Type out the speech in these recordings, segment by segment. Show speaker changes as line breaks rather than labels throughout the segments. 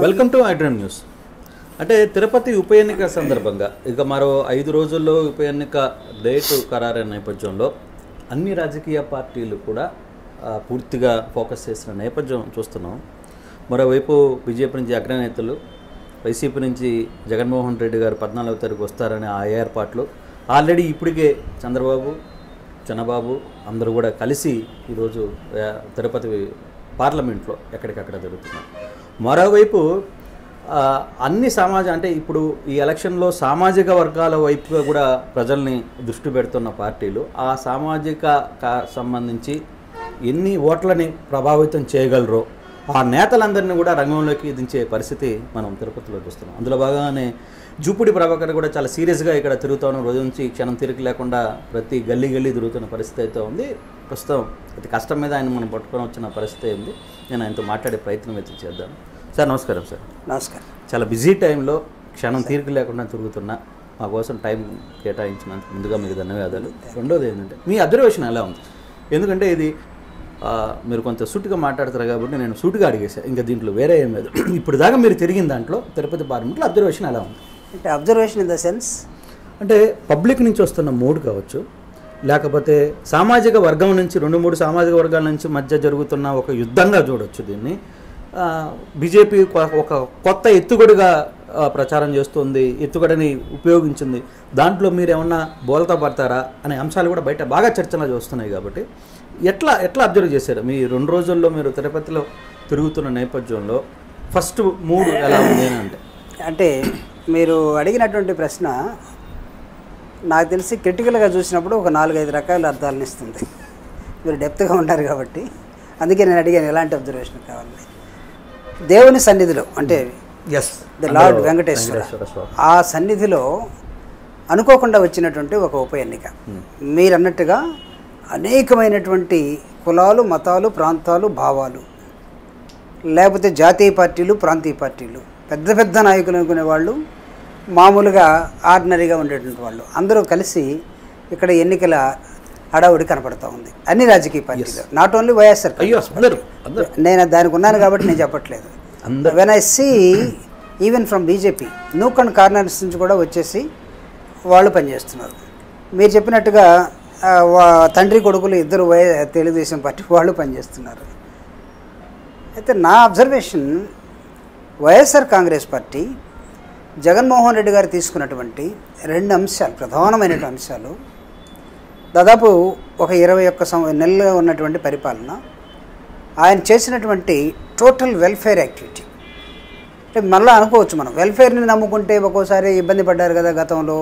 Welcome to ఐడ్రమ్ news అంటే తిరుపతి ఉప ఎన్నిక సందర్భంగా ఇక మరో ఐదు రోజుల్లో ఉప ఎన్నిక డేటు ఖరారైన నేపథ్యంలో అన్ని రాజకీయ పార్టీలు కూడా ఆ, పూర్తిగా ఫోకస్ చేసిన నేపథ్యం చూస్తున్నాం మరోవైపు బీజేపీ నుంచి అగ్రనేతలు వైసీపీ నుంచి జగన్మోహన్ రెడ్డి గారు పద్నాలుగో తారీఖు వస్తారనే ఆ ఏర్పాట్లు ఆల్రెడీ ఇప్పటికే చంద్రబాబు చంద్రబాబు అందరూ కూడా కలిసి ఈరోజు ఆ, తిరుపతి పార్లమెంట్లో ఎక్కడికక్కడ జరుగుతున్నారు మరోవైపు ఆ, అన్ని సమాజ అంటే ఇప్పుడు ఈ ఎలక్షన్లో సామాజిక వర్గాల వైపుగా కూడా ప్రజల్ని దృష్టి పెడుతున్న పార్టీలు ఆ సామాజిక కా- సంబంధించి ఎన్ని ఓట్లని ప్రభావితం చేయగలరో ఆ నేతలందరినీ కూడా రంగంలోకి దించే పరిస్థితి మనం తిరుపతిలో చూస్తున్నాం అందులో భాగంగానే జూపుడి ప్రభాకర్ కూడా చాలా సీరియస్గా ఇక్కడ తిరుగుతాను రోజు నుంచి క్షణం తిరిగి లేకుండా ప్రతి గల్లీ గల్లీ తిరుగుతున్న పరిస్థితి అయితే ఉంది ప్రస్తుతం అతి కష్టం మీద ఆయన మనం పట్టుకొని వచ్చిన పరిస్థితి ఉంది నేను ఆయనతో మాట్లాడే ప్రయత్నం అయితే చేద్దాం సార్ నమస్కారం సార్
నమస్కారం
చాలా బిజీ టైంలో క్షణం తీరిక లేకుండా తిరుగుతున్నా మా కోసం టైం కేటాయించినందుకు ముందుగా మీకు ధన్యవాదాలు రెండోది ఏంటంటే మీ అబ్జర్వేషన్ ఎలా ఉంది ఎందుకంటే ఇది ఆ, మీరు కొంత సూటిగా మాట్లాడతారు కాబట్టి నేను సూటిగా అడిగేసా ఇంకా దీంట్లో వేరే ఏం లేదు ఇప్పుడు దాకా మీరు తిరిగిన దాంట్లో తిరుపతి పార్లమెంట్లో అబ్జర్వేషన్ ఎలా ఉంది
అంటే అబ్జర్వేషన్ ఇన్ ద సెన్స్
అంటే పబ్లిక్ నుంచి వస్తున్న మూడ్ కావచ్చు లేకపోతే సామాజిక వర్గం నుంచి రెండు మూడు సామాజిక వర్గాల నుంచి మధ్య జరుగుతున్న ఒక యుద్ధంగా చూడొచ్చు దీన్ని ఆ, బీజేపీ కొ- ఒక కొత్త ఎత్తుగడగా ఆ, ప్రచారం చేస్తుంది ఎత్తుగడని ఉపయోగించింది దాంట్లో మీరు ఏమన్నా బోల్తా పడతారా అనే అంశాలు కూడా బయట బాగా చర్చలు వస్తున్నాయి కాబట్టి ఎట్లా ఎట్లా అబ్జర్వ్ చేశారు మీ రెండు రోజుల్లో మీరు తిరుపతిలో తిరుగుతున్న నేపథ్యంలో ఫస్ట్ మూడు ఎలా ఉంది అని అంటే
అంటే మీరు అడిగినటువంటి ప్రశ్న నాకు తెలిసి క్రిటికల్గా చూసినప్పుడు ఒక నాలుగైదు రకాల అర్థాలను ఇస్తుంది మీరు డెప్త్గా ఉంటారు కాబట్టి అందుకే నేను అడిగాను ఎలాంటి అబ్జర్వేషన్ కావాలి దేవుని సన్నిధిలో అంటే
yes
the Lord Venkateswara
Venkateswara Swamy
ఆ సన్నిధిలో అనుకోకుండా వచ్చినటువంటి ఒక ఉప ఎన్నిక మీరు అన్నట్టుగా అనేకమైనటువంటి కులాలు మతాలు ప్రాంతాలు భావాలు లేకపోతే జాతీయ పార్టీలు ప్రాంతీయ పార్టీలు పెద్ద పెద్ద నాయకులు అనుకునే వాళ్ళు మామూలుగా ఆర్డినరీగా ఉండేటువంటి వాళ్ళు అందరూ కలిసి ఇక్కడ ఎన్నికల హడావుడి కనపడతా ఉంది అన్ని రాజకీయ పార్టీలు నాట్ ఓన్లీ వైఎస్ఆర్
అయ్యో అందరూ అందరూ
నేను దానికి ఉన్నాను కాబట్టి నేను చెప్పట్లేదు
అందరూ.
When I see even from BJP nook and corners నుంచి కూడా వచ్చేసి వాళ్ళు పనిచేస్తున్నారు మీరు చెప్పినట్టుగా ఆ, వా- తండ్రి కొడుకులు ఇద్దరు వై తెలుగుదేశం పార్టీ వాళ్ళు పనిచేస్తున్నారు అయితే నా observation YSR Congress party Jaganmohan Reddy గారు తీసుకున్నటువంటి రెండు అంశాలు ప్రధానమైన అంశాలు దాదాపు ఒక ఇరవై ఒక్క సం నెలలుగా ఉన్నటువంటి పరిపాలన ఆయన చేసినటువంటి టోటల్ వెల్ఫేర్ యాక్టివిటీ అంటే మళ్ళీ అనుకోవచ్చు మనం వెల్ఫేర్ని నమ్ముకుంటే ఒక్కోసారి ఇబ్బంది పడ్డారు కదా గతంలో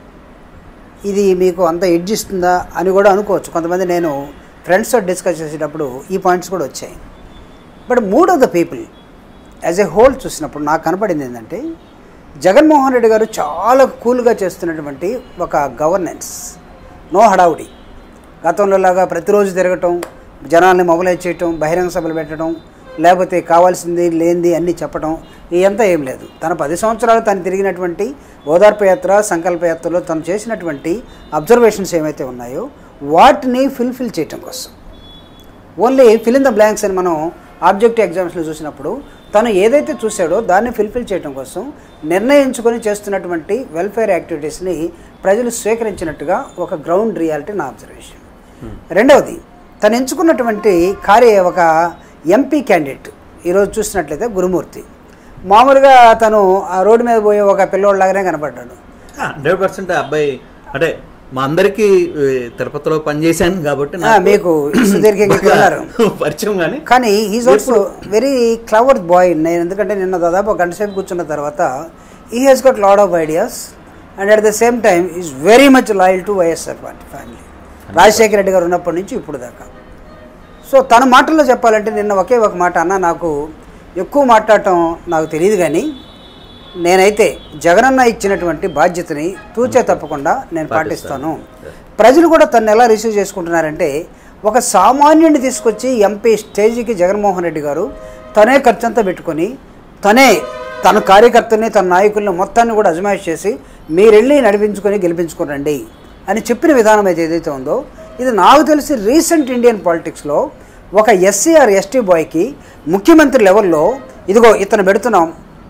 ఇది మీకు అంత ఎడ్జ్ ఇస్తుందా అని కూడా అనుకోవచ్చు కొంతమంది నేను ఫ్రెండ్స్తో డిస్కస్ చేసేటప్పుడు ఈ పాయింట్స్ కూడా వచ్చాయి but mood of the people as a whole చూసినప్పుడు నాకు కనపడింది ఏంటంటే జగన్మోహన్ రెడ్డి గారు చాలా కూల్గా చేస్తున్నటువంటి ఒక గవర్నెన్స్ నో హడావుడి గతంలో లాగా ప్రతిరోజు తిరగటం జనాల్ని మొబలైజ్ చేయటం బహిరంగ సభలు పెట్టడం లేకపోతే కావాల్సింది లేనిది అన్నీ చెప్పడం ఇదంతా ఏం లేదు తన పది సంవత్సరాలు తను తిరిగినటువంటి ఓదార్పు యాత్ర సంకల్ప యాత్రలో తను చేసినటువంటి అబ్జర్వేషన్స్ ఏమైతే ఉన్నాయో వాటిని ఫుల్ఫిల్ చేయటం కోసం only fill in the blanks అని మనం ఆబ్జెక్టివ్ ఎగ్జామ్స్లో చూసినప్పుడు తను ఏదైతే చూశాడో దాన్ని ఫిల్ఫిల్ చేయడం కోసం నిర్ణయించుకొని చేస్తున్నటువంటి వెల్ఫేర్ యాక్టివిటీస్ని ప్రజలు స్వీకరించినట్టుగా ఒక గ్రౌండ్ రియాలిటీ నా అబ్జర్వేషన్ రెండవది తను ఎంచుకున్నటువంటి కార్య ఒక ఎంపీ క్యాండిడేట్ ఈరోజు చూసినట్లయితే గురుమూర్తి మామూలుగా తను ఆ రోడ్డు మీద పోయే ఒక పిల్లోళ్ళలాగానే కనపడ్డాడు
హండ్రెడ్ పర్సెంట్ అబ్బాయి అంటే మా అందరికీ ఏ, తిరుపతిలో పనిచేశాను కాబట్టి
ఆ,
నాకు
మీకు సుదీర్ఘంగా ఇక్కడ
బాగా
ఉన్నారు.
పరిచయం కానీ
కానీ is also very clever boy నేను ఎందుకంటే నిన్న దాదాపు ఒక గంట సేపు కూర్చున్న తర్వాత ఈ he's got lot of ideas and at the same time is very much loyal to YSR party family Rajasekhara Reddy garu ఉన్నప్పటి నుంచి ఇప్పుడు దాకా సో తన మాటల్లో చెప్పాలంటే నిన్న ఒకే ఒక మాట అన్న నాకు ఎక్కువ మాట్లాడటం నాకు తెలియదు కానీ నేనైతే జగనన్న ఇచ్చినటువంటి బాధ్యతని తూచే తప్పకుండా నేను పాటిస్తాను ప్రజలు కూడా తను ఎలా రిసీవ్ చేసుకుంటున్నారంటే ఒక సామాన్యుడిని తీసుకొచ్చి ఎంపీ స్టేజ్కి జగన్మోహన్ రెడ్డి గారు తనే ఖర్చంతా పెట్టుకొని తనే తన కార్యకర్తల్ని తన నాయకుల్ని మొత్తాన్ని కూడా అజమాయిష్ చేసి మీరెళ్ళి నడిపించుకొని గెలిపించుకోరండి అని చెప్పిన విధానం అయితే ఏదైతే ఉందో ఇది నాకు తెలిసి రీసెంట్ ఇండియన్ పాలిటిక్స్లో ఒక ఎస్సీ ఆర్ ఎస్టీ బాయ్కి ముఖ్యమంత్రి లెవెల్లో ఇదిగో ఇతను పెడుతున్నాం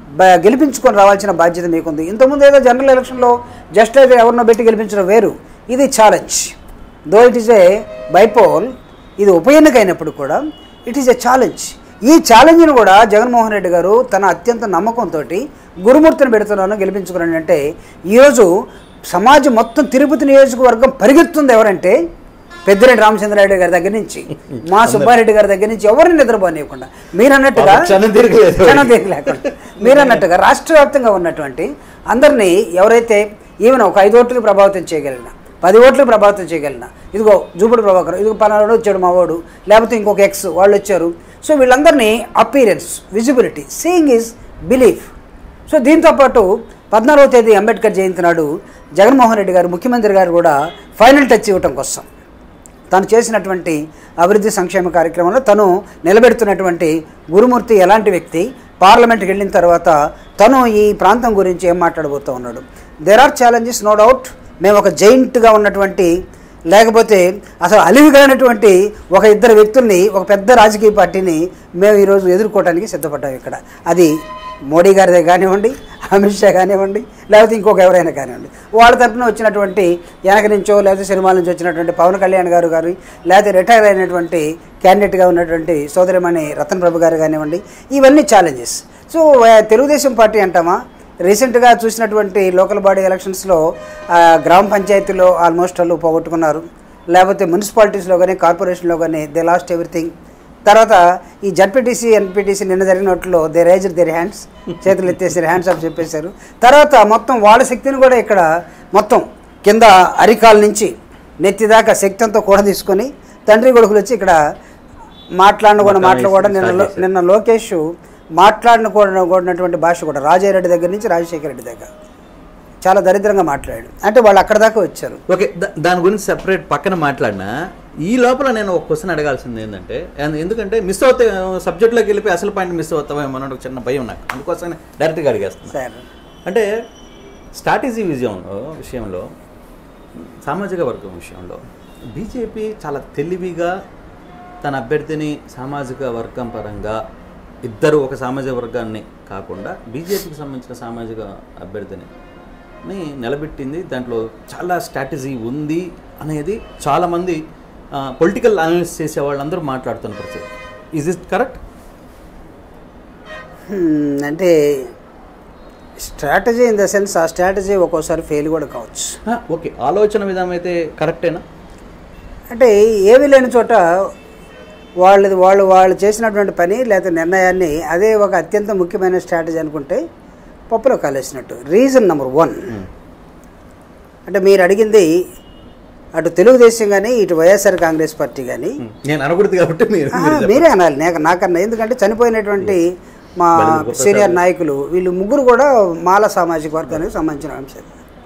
బ- గెలిపించుకొని రావాల్సిన బాధ్యత మీకుంది ఇంతకుముందు ఏదో జనరల్ ఎలక్షన్లో జస్ట్ అయితే ఎవరినో పెట్టి గెలిపించడం వేరు ఇది challenge though it is a bypoll ఇది ఉప ఎన్నిక అయినప్పుడు కూడా ఇట్ ఈస్ ఎ ఛాలెంజ్ ఈ ఛాలెంజ్ని కూడా జగన్మోహన్ రెడ్డి గారు తన అత్యంత నమ్మకంతో గురుమూర్తిని పెడుతున్నాను గెలిపించుకున్నాను అంటే ఈరోజు సమాజం మొత్తం తిరుపతి నియోజకవర్గం పరిగెత్తుంది ఎవరంటే పెద్దిరెడ్డి రామచంద్రారెడ్డి గారి దగ్గర నుంచి మా సుబ్బారెడ్డి గారి దగ్గర నుంచి ఎవరిని నిద్రపోనివ్వకుండా మీరు అన్నట్టుగా
పాపం క్షణం తిరగలేదు.
క్షణం తిరగలేకుండా మీరు అన్నట్టుగా రాష్ట్ర వ్యాప్తంగా ఉన్నటువంటి అందరినీ ఎవరైతే ఈవెన్ ఒక ఐదు ఓట్లకి ప్రభావితం చేయగలిగిన పది ఓట్లకు ప్రభావితం చేయగలిగిన ఇదిగో జూపుడు ప్రభాకర్ ఇదిగో పలానాడు వచ్చాడు మా వాడు లేకపోతే ఇంకొక ఎక్స్ వాళ్ళు వచ్చారు సో వీళ్ళందరినీ appearance visibility seeing is belief so దీంతో పాటు పద్నాలుగో తేదీ అంబేద్కర్ జయంతి నాడు జగన్మోహన్ రెడ్డి గారు ముఖ్యమంత్రి గారు కూడా ఫైనల్ టచ్ ఇవ్వటం కోసం తను చేసినటువంటి అభివృద్ధి సంక్షేమ కార్యక్రమంలో తను నిలబెడుతున్నటువంటి గురుమూర్తి ఎలాంటి వ్యక్తి పార్లమెంట్కి వెళ్ళిన తర్వాత తను ఈ ప్రాంతం గురించి ఏం మాట్లాడబోతూ ఉన్నాడు there are challenges no doubt మేము ఒక జైంట్గా ఉన్నటువంటి లేకపోతే అసలు అలివిగానటువంటి ఒక ఇద్దరు వ్యక్తుల్ని ఒక పెద్ద రాజకీయ పార్టీని మేము ఈరోజు ఎదుర్కోవడానికి సిద్ధపడ్డాం ఇక్కడ అది మోడీ గారిదే కానివ్వండి అమిత్ షా కానివ్వండి లేకపోతే ఇంకొక ఎవరైనా కానివ్వండి వాళ్ళ తరపున వచ్చినటువంటి వెనక నుంచో లేకపోతే సినిమాల నుంచి వచ్చినటువంటి పవన్ కళ్యాణ్ గారు గారు లేకపోతే రిటైర్ అయినటువంటి క్యాండిడేట్గా ఉన్నటువంటి సోదరిమణి రతన్ ప్రభు గారు కానివ్వండి ఇవన్నీ ఛాలెంజెస్ సో ఆ, తెలుగుదేశం పార్టీ అంటామా రీసెంట్గా చూసినటువంటి లోకల్ బాడీ ఎలక్షన్స్లో ఆ, గ్రామ పంచాయతీలో ఆల్మోస్ట్ వాళ్ళు పోగొట్టుకున్నారు లేకపోతే మున్సిపాలిటీస్లో కానీ కార్పొరేషన్లో కానీ దే లాస్ట్ ఎవ్రీథింగ్ తర్వాత ఈ జడ్పీటీసీ ఎన్పీటీసీ నిన్న జరిగినట్లో దే రైజ్ దేర్ హ్యాండ్స్ చేతులు ఎత్తేసారు హ్యాండ్స్ ఆఫ్ చెప్పేశారు తర్వాత మొత్తం వాళ్ళ శక్తిని కూడా ఇక్కడ మొత్తం కింద అరికాల నుంచి నెత్తి దాకా శక్తి అంతా కూడా తీసుకొని తండ్రి కొడుకులు వచ్చి ఇక్కడ మాట్లాడిన కూడా
మొత్తం
మాటలు కూడా
వేసి
నిన్న
start
లో-
చేశారు.
నిన్న లోకేష్ మాట్లాడిన కూడా కూడినటువంటి భాష కూడా రాజారెడ్డి దగ్గర నుంచి రాజశేఖర రెడ్డి దగ్గర చాలా దరిద్రంగా మాట్లాడాడు అంటే వాళ్ళు అక్కడ దాకా వచ్చారు
ఓకే దా- దాని గురించి సెపరేట్ పక్కన మాట్లాడినా ఈ లోపల నేను ఒక క్వశ్చన్ అడగాల్సింది ఏంటంటే అండ్ ఎందుకంటే మిస్ అవుతే సబ్జెక్ట్లోకి వెళ్ళిపోయి అసలు పాయింట్ మిస్ అవుతామేమో అని ఒక చిన్న భయం నాకు అందుకోసం డైరెక్ట్గా అడిగేస్తున్నా
సార్
అంటే స్ట్రాటజీ విజయంలో విషయంలో సామాజిక వర్గం విషయంలో బీజేపీ చాలా తెలివిగా తన అభ్యర్థిని సామాజిక వర్గం పరంగా ఇద్దరు ఒక సామాజిక వర్గాన్ని కాకుండా బీజేపీకి సంబంధించిన సామాజిక అభ్యర్థిని ని నిలబెట్టింది దాంట్లో చాలా స్ట్రాటజీ ఉంది అనేది చాలామంది పొలిటికల్ అనలిస్ట్ చేసే వాళ్ళందరూ మాట్లాడుతున్న పరిస్థితి ఈజ్ ఇట్ కరెక్ట్
హ్మ్, అంటే స్ట్రాటజీ ఇన్ ద సెన్స్ ఆ స్ట్రాటజీ ఒక్కోసారి ఫెయిల్ కూడా కావచ్చు
ఓకే ఆలోచన విధానం అయితే కరెక్టేనా
అంటే ఏమీ లేని చోట వాళ్ళది వాళ్ళు వాళ్ళు చేసినటువంటి పని లేదా నిర్ణయాన్ని అదే ఒక అత్యంత ముఖ్యమైన స్ట్రాటజీ అనుకుంటే పప్పులో కాలేసినట్టు రీజన్ నెంబర్ వన్ అంటే మీరు అడిగింది అటు తెలుగుదేశం కానీ ఇటు వైఎస్ఆర్ కాంగ్రెస్ పార్టీ కానీ
నేను అనకూడదు కాబట్టి మీరు
ఆహా,
మీరు చెప్పండి.
మీరే అనాలి నాకు నాకన్నా ఎందుకంటే చనిపోయినటువంటి మా
బలిమి గొప్ప
సీనియర్
సార్.
నాయకులు వీళ్ళు ముగ్గురు కూడా మాల సామాజిక వర్గానికి సంబంధించిన అంశం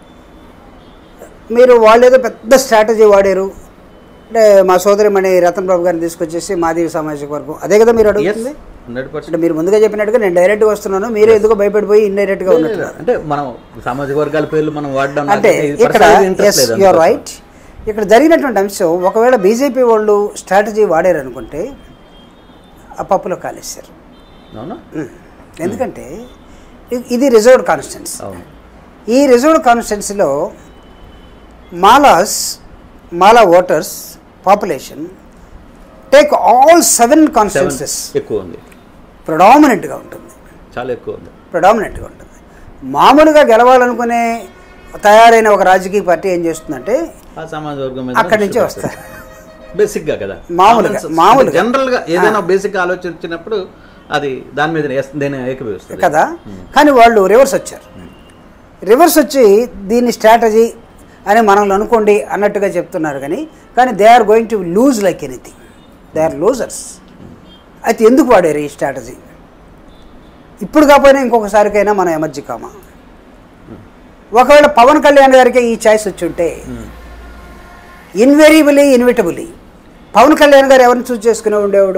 మీరు వాళ్ళు ఏదో పెద్ద స్ట్రాటజీ వాడారు అంటే మా సోదరిమణి రతన్ బాబు గారిని తీసుకొచ్చేసి మాదివి సామాజిక వర్గం అదే కదా మీరు
Yes,
అడుగుతుంది
100%.
అంటే మీరు ముందుగా చెప్పినట్టుగా నేను డైరెక్ట్గా వస్తున్నాను మీరే ఎందుకో భయపడిపోయి ఇండైరెక్ట్గా ఉన్నట్టున్నారు
అంటే మనం సామాజిక వర్గాల పేర్లు మనం వాడడం
అంటే
నాకు ఇది
ఇక్కడ
personal interest
ఎస్
లేదు
యూఆర్
అందుకోసం.
రైట్ ఇక్కడ జరిగినటువంటి అంశం ఒకవేళ బీజేపీ వాళ్ళు స్ట్రాటజీ వాడారు అనుకుంటే ఆ పప్పులో కాలేశారు
అవునా
ఉమ్. ఎందుకంటే ఇ- ఇది రిజర్వ్డ్ కాన్స్టిట్యున్సీ
అవును
ఈ రిజర్వ్డ్ కాన్స్టిట్యున్సీలో Malas Mala voters population take all seven
seven
constituencies
ఎక్కువ ఉంది
ప్రొడామినెంట్గా ఉంటుంది
చాలా ఎక్కువ ఉంది
ప్రొడామినెంట్గా ఉంటుంది మామూలుగా గెలవాలనుకునే తయారైన ఒక రాజకీయ పార్టీ ఏం చేస్తుందంటే
ఆ సమాజ వర్గం
అక్కడి నుంచే వస్తారు
బేసిక్ గా కదా
మామూలుగా, మామూలుగా.
జనరల్ గా ఏదైనా బేసిక్ ఆలోచన వచ్చినప్పుడు అది దాని మీద నేను ఏకీభవిస్తుంది
కదా కానీ వాళ్ళు రివర్స్ వచ్చారు రివర్స్ వచ్చి దీన్ని స్ట్రాటజీ అని మనల్ని అనుకోండి అన్నట్టుగా చెప్తున్నారు కానీ కానీ they are going to lose like anything they are losers అయితే ఎందుకు వాడారు ఈ స్ట్రాటజీ ఇప్పుడు కాకపోయినా ఇంకొకసారికైనా మనం ఎమర్జీ కామా ఒకవేళ పవన్ కళ్యాణ్ గారికి ఈ ఛాయిస్ వచ్చి ఉంటే ఇన్వెరిబులీ ఇన్విటబులీ పవన్ కళ్యాణ్ గారు ఎవరిని చూస్ చేసుకునే ఉండేవాడు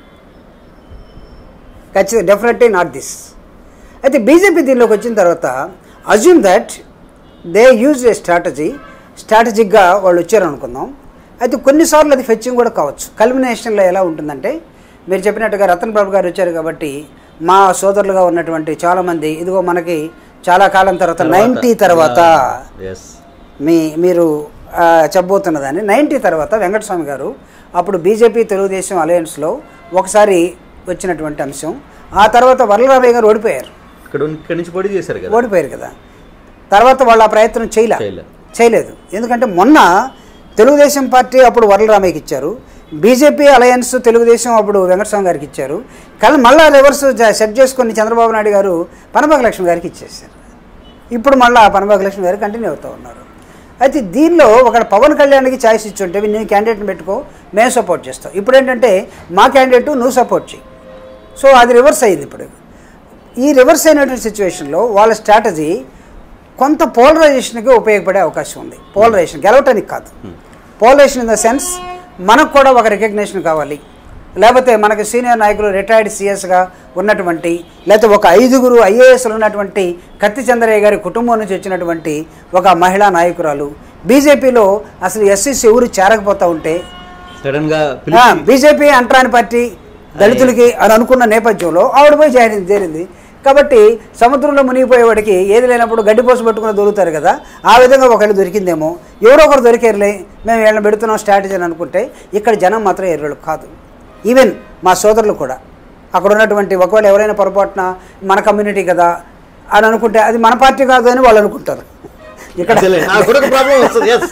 ఖచ్చితంగా డెఫినెట్లీ నాట్ దిస్ అయితే బీజేపీ దీనిలోకి వచ్చిన తర్వాత assume that they use a strategy స్ట్రాటజిక్గా వాళ్ళు వచ్చారు అనుకుందాం అయితే కొన్నిసార్లు అది ఫెచ్చింగ్ కూడా కావచ్చు కల్మినేషన్లో ఎలా ఉంటుందంటే మీరు చెప్పినట్టుగా రతన్ బాబు గారు వచ్చారు కాబట్టి మా సోదరులుగా ఉన్నటువంటి చాలామంది ఇదిగో మనకి చాలా కాలం తర్వాత నైంటీ తర్వాత
ఎస్
మీ మీరు ఆ, చెప్పబోతున్నదాన్ని నైంటీ తర్వాత వెంకటస్వామి గారు అప్పుడు బీజేపీ తెలుగుదేశం అలయన్స్లో ఒకసారి వచ్చినటువంటి అంశం ఆ తర్వాత వరలరామయ్య గారు ఓడిపోయారు
ఇక్కడ ఉన్న- ఇక్కడి నుంచి పొడి చేశారు కదా
ఓడిపోయారు కదా తర్వాత వాళ్ళు ఆ ప్రయత్నం చేయలే
చేయలే.
చేయలేదు ఎందుకంటే మొన్న తెలుగుదేశం పార్టీ అప్పుడు వరలరామయ్యకి ఇచ్చారు బీజేపీ అలయన్స్ తెలుగుదేశం అప్పుడు వెంకటస్వామి గారికి ఇచ్చారు కానీ మళ్ళీ రివర్స్ జ- సెట్ చేసుకొని చంద్రబాబు నాయుడు గారు పనబాగ లక్ష్మి గారికి ఇచ్చేసారు ఇప్పుడు మళ్ళీ పనబాగ లక్ష్మి గారు కంటిన్యూ అవుతూ ఉన్నారు అయితే దీనిలో ఒక పవన్ కళ్యాణ్కి ఛాయిస్ ఇచ్చుంటే నీ క్యాండిడేట్ని పెట్టుకో మేము సపోర్ట్ చేస్తాం ఇప్పుడు ఏంటంటే మా క్యాండిడేట్ నువ్వు సపోర్ట్ చేయి సో అది రివర్స్ అయింది ఇప్పుడు ఈ రివర్స్ అయినటువంటి సిచ్యువేషన్లో వాళ్ళ స్ట్రాటజీ కొంత పోలరైజేషన్కి ఉపయోగపడే అవకాశం ఉంది పోలరైజేషన్ గెలవటానికి కాదు పోలరైజేషన్ ఇన్ ద సెన్స్ మనకు కూడా ఒక రికగ్నేషన్ కావాలి లేకపోతే మనకి సీనియర్ నాయకులు రిటైర్డ్ సిఎస్గా ఉన్నటువంటి లేకపోతే ఒక ఐదుగురు ఐఏఎస్లు ఉన్నటువంటి కత్తి చంద్రయ్య గారి కుటుంబం నుంచి వచ్చినటువంటి ఒక మహిళా నాయకురాలు బీజేపీలో అసలు ఎస్సీసీ ఎవరు చేరకపోతూ ఉంటే
సడన్ గా
ఆ,
పిలిచి
బీజేపీ అంటరాని పార్టీ దళితులకి అని అనుకున్న నేపథ్యంలో ఆవిడ పోయి చేరింది చేరింది కాబట్టి సముద్రంలో మునిగిపోయేవాడికి ఏది లేనప్పుడు గడ్డిపోస పట్టుకుని దొరుకుతారు కదా ఆ విధంగా ఒకళ్ళు దొరికిందేమో ఎవరో ఒకరు దొరికారులే మేము వీళ్ళని పెడుతున్నాం స్ట్రాటజీ అని అనుకుంటే ఇక్కడ జనం మాత్రం ఎర్రలు కాదు ఈవెన్ మా సోదరులు కూడా అక్కడ ఉన్నటువంటి ఒకవేళ ఎవరైనా పొరపాటున మన కమ్యూనిటీ కదా అని అనుకుంటే అది మన పార్టీ కాదు అని వాళ్ళు అనుకుంటారు ఇక్కడ
అసలే, నాకు కూడా ఒక ప్రాబ్లం వస్తుంది yes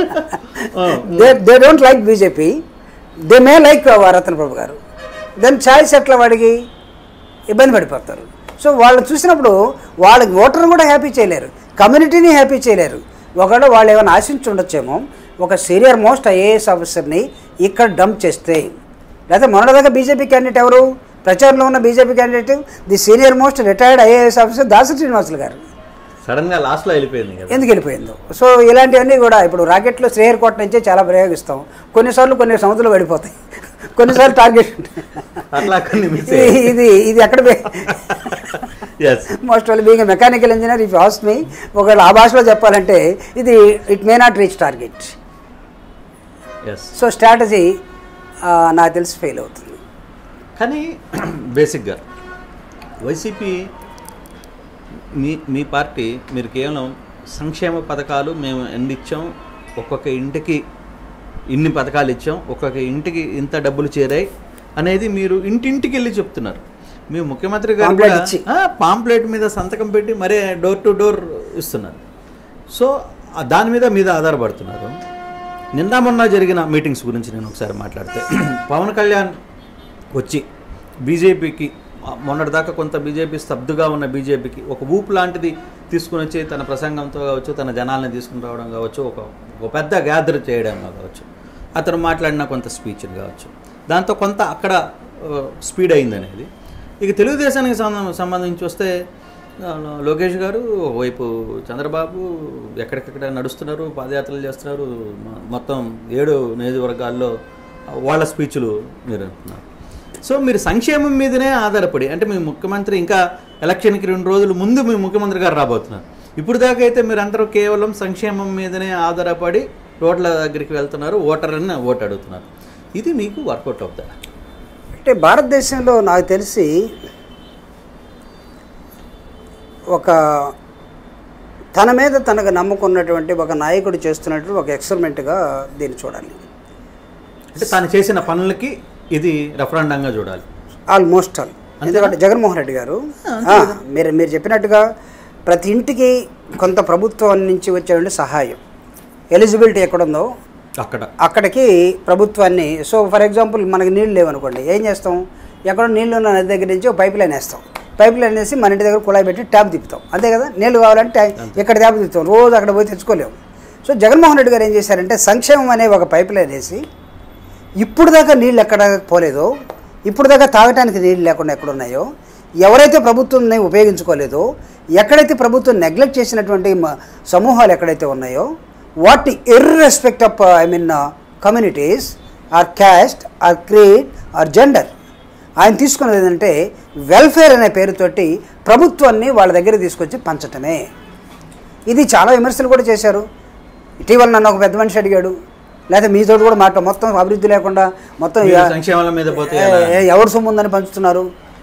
they they don't like BJP they may like Ratan Prabhu garu then choice ఎట్లా వాడికి ఇబ్బంది పడిపోతారు సో వాళ్ళు చూసినప్పుడు వాళ్ళకి ఓటర్ని కూడా హ్యాపీ చేయలేరు కమ్యూనిటీని హ్యాపీ చేయలేరు ఒకవేళ వాళ్ళు ఏమైనా ఆశించి ఉండొచ్చేమో ఒక సీనియర్ మోస్ట్ ఐఏఎస్ ఆఫీసర్ని ఇక్కడ డంప్ చేస్తే లేకపోతే మొన్నటిదాకా బీజేపీ క్యాండిడేట్ ఎవరు ప్రచారంలో ఉన్న BJP candidate the senior most retired IAS officer Dasari Srinivasulu garu
sudden గా లాస్ట్ లో వెళ్ళిపోయింది కదా
ఎందుకు వెళ్ళిపోయిందో సో ఇలాంటివన్నీ కూడా ఇప్పుడు రాకెట్లో శ్రేయర్ కోట నుంచే చాలా ప్రయోగిస్తాం కొన్నిసార్లు కొన్ని సముద్రంలో పడిపోతాయి కొన్నిసార్లు టార్గెట్
అట్లా కొన్ని మిస్
ఇది ఇది ఇది ఎక్కడ
as
most all being mechanical engineer if has me ఒకవేళ ఆ భాషలో చెప్పాలంటే ఇది it may not reach target
yes
so strategy నాకు తెలిసి ఫెయిల్ అవుతుంది
కానీ బేసిక్గా వైసీపీ మీ మీ పార్టీ మీరు కేవలం సంక్షేమ పథకాలు మేము ఎన్ని ఇచ్చాం ఒక్కొక్క ఇంటికి ఇన్ని పథకాలు ఇచ్చాం ఒక్కొక్క ఇంటికి ఇంత డబ్బులు చేరాయి అనేది మీరు ఇంటింటికి వెళ్ళి చెప్తున్నారు మీ ముఖ్యమంత్రి గారు
Pamphlet
కూడా,
ఇచ్చి.
ఆ, పాంప్లెట్ మీద సంతకం పెట్టి మరే డోర్ టు డోర్ ఇస్తున్నారు సో ఆ దాని మీద మీద ఆధారపడుతున్నారు నిన్న మొన్న జరిగిన మీటింగ్స్ గురించి నేను ఒకసారి మాట్లాడితే పవన్ కళ్యాణ్ వచ్చి బీజేపీకి మొన్నటిదాకా కొంత బీజేపీ స్తబ్దుగా ఉన్న బీజేపీకి ఒక ఊపు లాంటిది తీసుకుని వచ్చి తన ప్రసంగంతో కావచ్చు తన జనాల్ని తీసుకుని రావడం కావచ్చు ఒక ఒక పెద్ద గ్యాదర్ చేయడం కావచ్చు అతను మాట్లాడిన కొంత స్పీచ్ని కావచ్చు దాంతో కొంత అక్కడ స్పీడ్ అయింది అనేది ఇక తెలుగుదేశానికి సంబంధం- సంబంధించి వస్తే ఆ, లోకేష్ గారు ఒకవైపు చంద్రబాబు ఎక్కడికెక్కడ నడుస్తున్నారు పాదయాత్రలు చేస్తున్నారు మొ- మొత్తం ఏడు నియోజకవర్గాల్లో వాళ్ళ స్పీచ్లు మీరు అంటున్నారు సో మీరు సంక్షేమం మీదనే ఆధారపడి అంటే మీ ముఖ్యమంత్రి ఇంకా ఎలక్షన్కి రెండు రోజులు ముందు మీ ముఖ్యమంత్రి గారు రాబోతున్నారు ఇప్పుడు దాకా అయితే మీరు అందరూ కేవలం సంక్షేమం మీదనే ఆధారపడి రోడ్ల దగ్గరికి వెళ్తున్నారు ఓటర్ని ఓటు అడుగుతున్నారు ఇది మీకు వర్కౌట్ అవుతుందా
అంటే భారతదేశంలో నాకు తెలిసి ఒక తన మీద తనకు నమ్ముకున్నటువంటి ఒక నాయకుడు చేస్తున్నటువంటి ఒక ఎక్స్పెరిమెంట్గా దీన్ని చూడాలి
అంటే తాను చేసిన పనులకి ఇది రెఫరెండంగా చూడాలి
ఆల్మోస్ట్ ఆల్ ఎందుకంటే జగన్మోహన్ రెడ్డి గారు ఆ, మీరు మీరు చెప్పినట్టుగా ప్రతి ఇంటికి కొంత ప్రభుత్వం నుంచి వచ్చేటువంటి సహాయం ఎలిజిబిలిటీ ఎక్కడుందో
అక్కడ
అక్కడికి ప్రభుత్వాన్ని సో ఫర్ ఎగ్జాంపుల్ మనకి నీళ్ళు లేవనుకోండి ఏం చేస్తాం ఎక్కడో నీళ్ళు ఉన్న నది దగ్గర నుంచి ఒక పైప్ లైన్ వేస్తాం పైప్ లైన్ వేసి మన ఇంటి దగ్గర కుళాయి పెట్టి ట్యాప్ తిప్పుతాం అంతే కదా నీళ్ళు కావాలంటే ట్యా- ఇక్కడ ట్యాప్ తిప్పుతాం రోజు అక్కడ పోయి తెచ్చుకోలేము సో జగన్మోహన్ రెడ్డి గారు ఏం చేశారంటే సంక్షేమం అనే ఒక పైప్ లైన్ వేసి ఇప్పుడు దాకా నీళ్ళు ఎక్కడ పోలేదో ఇప్పుడు దాకా తాగటానికి నీళ్ళు లేకుండా ఎక్కడ ఉన్నాయో ఎవరైతే ప్రభుత్వాన్ని ఉపయోగించుకోలేదో ఎక్కడైతే ప్రభుత్వం నెగ్లెక్ట్ చేసినటువంటి మ- సమూహాలు ఎక్కడైతే ఉన్నాయో వాటిని irrespective of I mean communities or caste or creed or gender ఆయన తీసుకున్నది ఏంటంటే వెల్ఫేర్ అనే పేరుతోటి ప్రభుత్వాన్ని వాళ్ళ దగ్గర తీసుకొచ్చి పంచటమే ఇది చాలా విమర్శలు కూడా చేశారు ఇటీవల నన్ను ఒక పెద్ద మనిషి అడిగాడు లేకపోతే మీతో కూడా మాట మొత్తం అభివృద్ధి లేకుండా మొత్తం
మీరు
ఎ-
సంక్షేమాల మీద పోతే
ఎ-
ఎలా?
ఎ- ఎవరు సొమ్ము ఉందని పంచుతున్నారు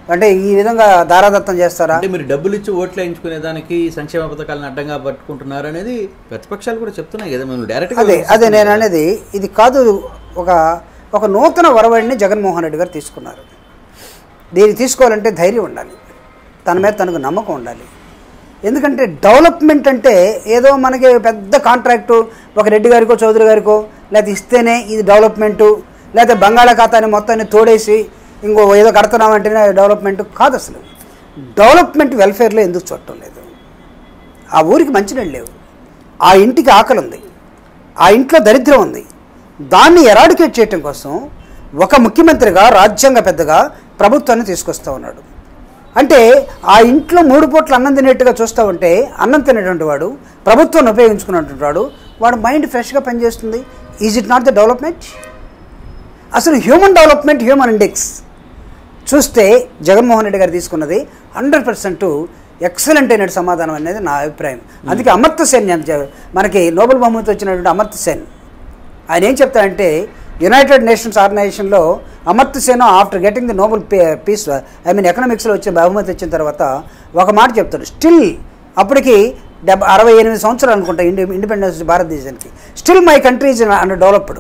అంటే ఈ విధంగా దారాదత్తం చేస్తారా
అంటే మీరు డబ్బులు ఇచ్చి ఓట్లు వేయించుకునే దానికి సంక్షేమ పథకాలను అడ్డంగా పట్టుకుంటున్నారు అనేది ప్రతిపక్షాలు కూడా చెప్తున్నాయి కదా మేము డైరెక్ట్గా
అదే అదే నేను అనేది ఇది కాదు ఒక ఒక నూతన వరవడిని జగన్మోహన్ రెడ్డి గారు తీసుకున్నారు దీన్ని తీసుకోవాలంటే ధైర్యం ఉండాలి తన మీద తనకు నమ్మకం ఉండాలి ఎందుకంటే డెవలప్మెంట్ అంటే ఏదో మనకి పెద్ద కాంట్రాక్టు ఒక రెడ్డి గారికో చౌదరి గారికో లేకపోతే ఇస్తేనే ఇది డెవలప్మెంటు లేకపోతే బంగాళాఖాతాన్ని మొత్తాన్ని తోడేసి ఇంకో ఏదో కడుతున్నామంటేనే డెవలప్మెంట్ కాదు అసలు డెవలప్మెంట్ వెల్ఫేర్లో ఎందుకు చూడటం లేదు ఆ ఊరికి మంచినీళ్ళు లేవు ఆ ఇంటికి ఆకలి ఉంది ఆ ఇంట్లో దరిద్రం ఉంది దాన్ని ఎరాడికేట్ చేయటం కోసం ఒక ముఖ్యమంత్రిగా రాజ్యాంగ పెద్దగా ప్రభుత్వాన్ని తీసుకొస్తా ఉన్నాడు అంటే ఆ ఇంట్లో మూడు పూట్ల అన్నం తినేట్టుగా చూస్తూ ఉంటే అన్నం తినేటువంటి వాడు ప్రభుత్వాన్ని ఉపయోగించుకున్నటువంటి వాడు వాడు మైండ్ ఫ్రెష్గా పనిచేస్తుంది is it not the development అసలు హ్యూమన్ డెవలప్మెంట్ హ్యూమన్ ఇండెక్స్ చూస్తే జగన్మోహన్ రెడ్డి గారు తీసుకున్నది హండ్రెడ్ పర్సెంట్ ఎక్సలెంట్ అయిన సమాధానం అనేది నా అభిప్రాయం అందుకే అమర్త్య సేన్ నేను చె- మనకి నోబెల్ బహుమతి వచ్చినటువంటి అమర్త్య సేన్ ఆయన ఏం చెప్తారంటే యునైటెడ్ నేషన్స్ ఆర్గనైజేషన్లో Amartya Sen after getting the Nobel peace I mean ఎకనామిక్స్లో వచ్చే బహుమతి వచ్చిన తర్వాత ఒక మాట చెప్తాడు స్టిల్ అప్పటికి డెబ్బ అరవై ఎనిమిది సంవత్సరాలు అనుకుంటా ఇండి ఇండిపెండెన్స్ భారతదేశానికి still my country is underdeveloped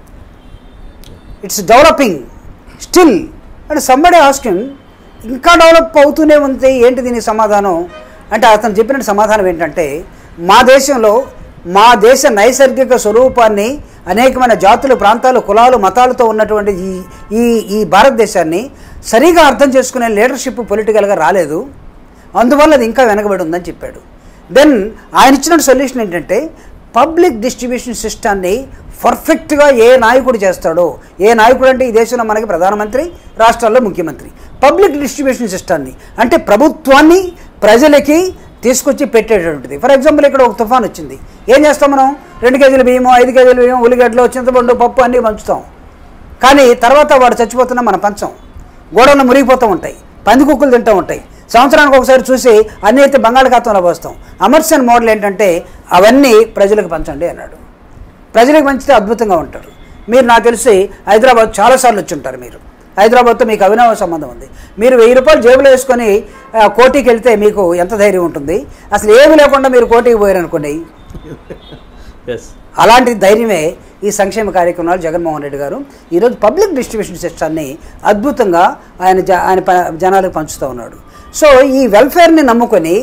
it's developing still అంటే సంబడి ఆస్కిన్ ఇంకా డెవలప్ అవుతూనే ఉంది ఏంటి దీని సమాధానం అంటే అతను చెప్పిన సమాధానం ఏంటంటే మా దేశంలో మా దేశ నైసర్గిక స్వరూపాన్ని అనేకమైన జాతులు ప్రాంతాలు కులాలు మతాలతో ఉన్నటువంటి ఈ ఈ ఈ భారతదేశాన్ని సరిగా అర్థం చేసుకునే లీడర్షిప్ పొలిటికల్గా రాలేదు అందువల్ల అది ఇంకా వెనకబడి ఉందని చెప్పాడు దెన్ ఆయన ఇచ్చిన సొల్యూషన్ ఏంటంటే పబ్లిక్ డిస్ట్రిబ్యూషన్ సిస్టాన్ని పర్ఫెక్ట్గా ఏ నాయకుడు చేస్తాడో ఏ నాయకుడు అంటే ఈ దేశంలో మనకి ప్రధానమంత్రి రాష్ట్రాల్లో ముఖ్యమంత్రి పబ్లిక్ డిస్ట్రిబ్యూషన్ సిస్టాన్ని అంటే ప్రభుత్వాన్ని ప్రజలకి తీసుకొచ్చి పెట్టేటటువంటిది ఫర్ ఎగ్జాంపుల్ ఇక్కడ ఒక తుఫాన్ వచ్చింది ఏం చేస్తాం మనం రెండు కేజీల బియ్యము ఐదు కేజీల బియ్యం ఉల్లిగడ్డలు చింతపండు పప్పు అన్నీ పంచుతాం కానీ తర్వాత వాడు చచ్చిపోతున్నా మనం పంచం గోడలు మురిగిపోతూ ఉంటాయి పంది కుక్కలు తింటూ ఉంటాయి సంవత్సరానికి ఒకసారి చూసి అన్నీ అయితే బంగాళాఖాతంలో పోస్తాం అమర్సన్ మోడల్ ఏంటంటే అవన్నీ ప్రజలకు పంచండి అన్నాడు ప్రజలకు పంచితే అద్భుతంగా ఉంటారు మీరు నాకు తెలిసి హైదరాబాద్ చాలాసార్లు వచ్చి ఉంటారు మీరు హైదరాబాద్తో మీకు అవినావ సంబంధం ఉంది మీరు వెయ్యి రూపాయలు జేబులో వేసుకొని ఆ, కోటికి వెళ్తే మీకు ఎంత ధైర్యం ఉంటుంది అసలు ఏమీ లేకుండా మీరు కోటికి పోయారనుకోండి
ఎస్
అలాంటి ధైర్యమే ఈ సంక్షేమ కార్యక్రమాలు జగన్మోహన్ రెడ్డి గారు ఈరోజు పబ్లిక్ డిస్ట్రిబ్యూషన్ సిస్టాన్ని అద్భుతంగా ఆయన జ ఆయన ప- జనాలకు పంచుతూ ఉన్నాడు సో ఈ వెల్ఫేర్ని నమ్ముకొని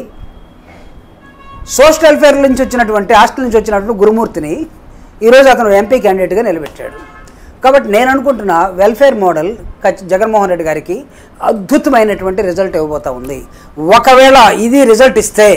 సోషల్ వెల్ఫేర్ నుంచి వచ్చినటువంటి హాస్టల్ నుంచి వచ్చినటువంటి గురుమూర్తిని ఈరోజు అతను ఎంపీ క్యాండిడేట్గా నిలబెట్టాడు కాబట్టి నేను అనుకుంటున్న వెల్ఫేర్ మోడల్ ఖచ్చి- జగన్మోహన్ రెడ్డి గారికి అద్భుతమైనటువంటి రిజల్ట్ ఇవ్వబోతా ఉంది ఒకవేళ ఇది రిజల్ట్ ఇస్తే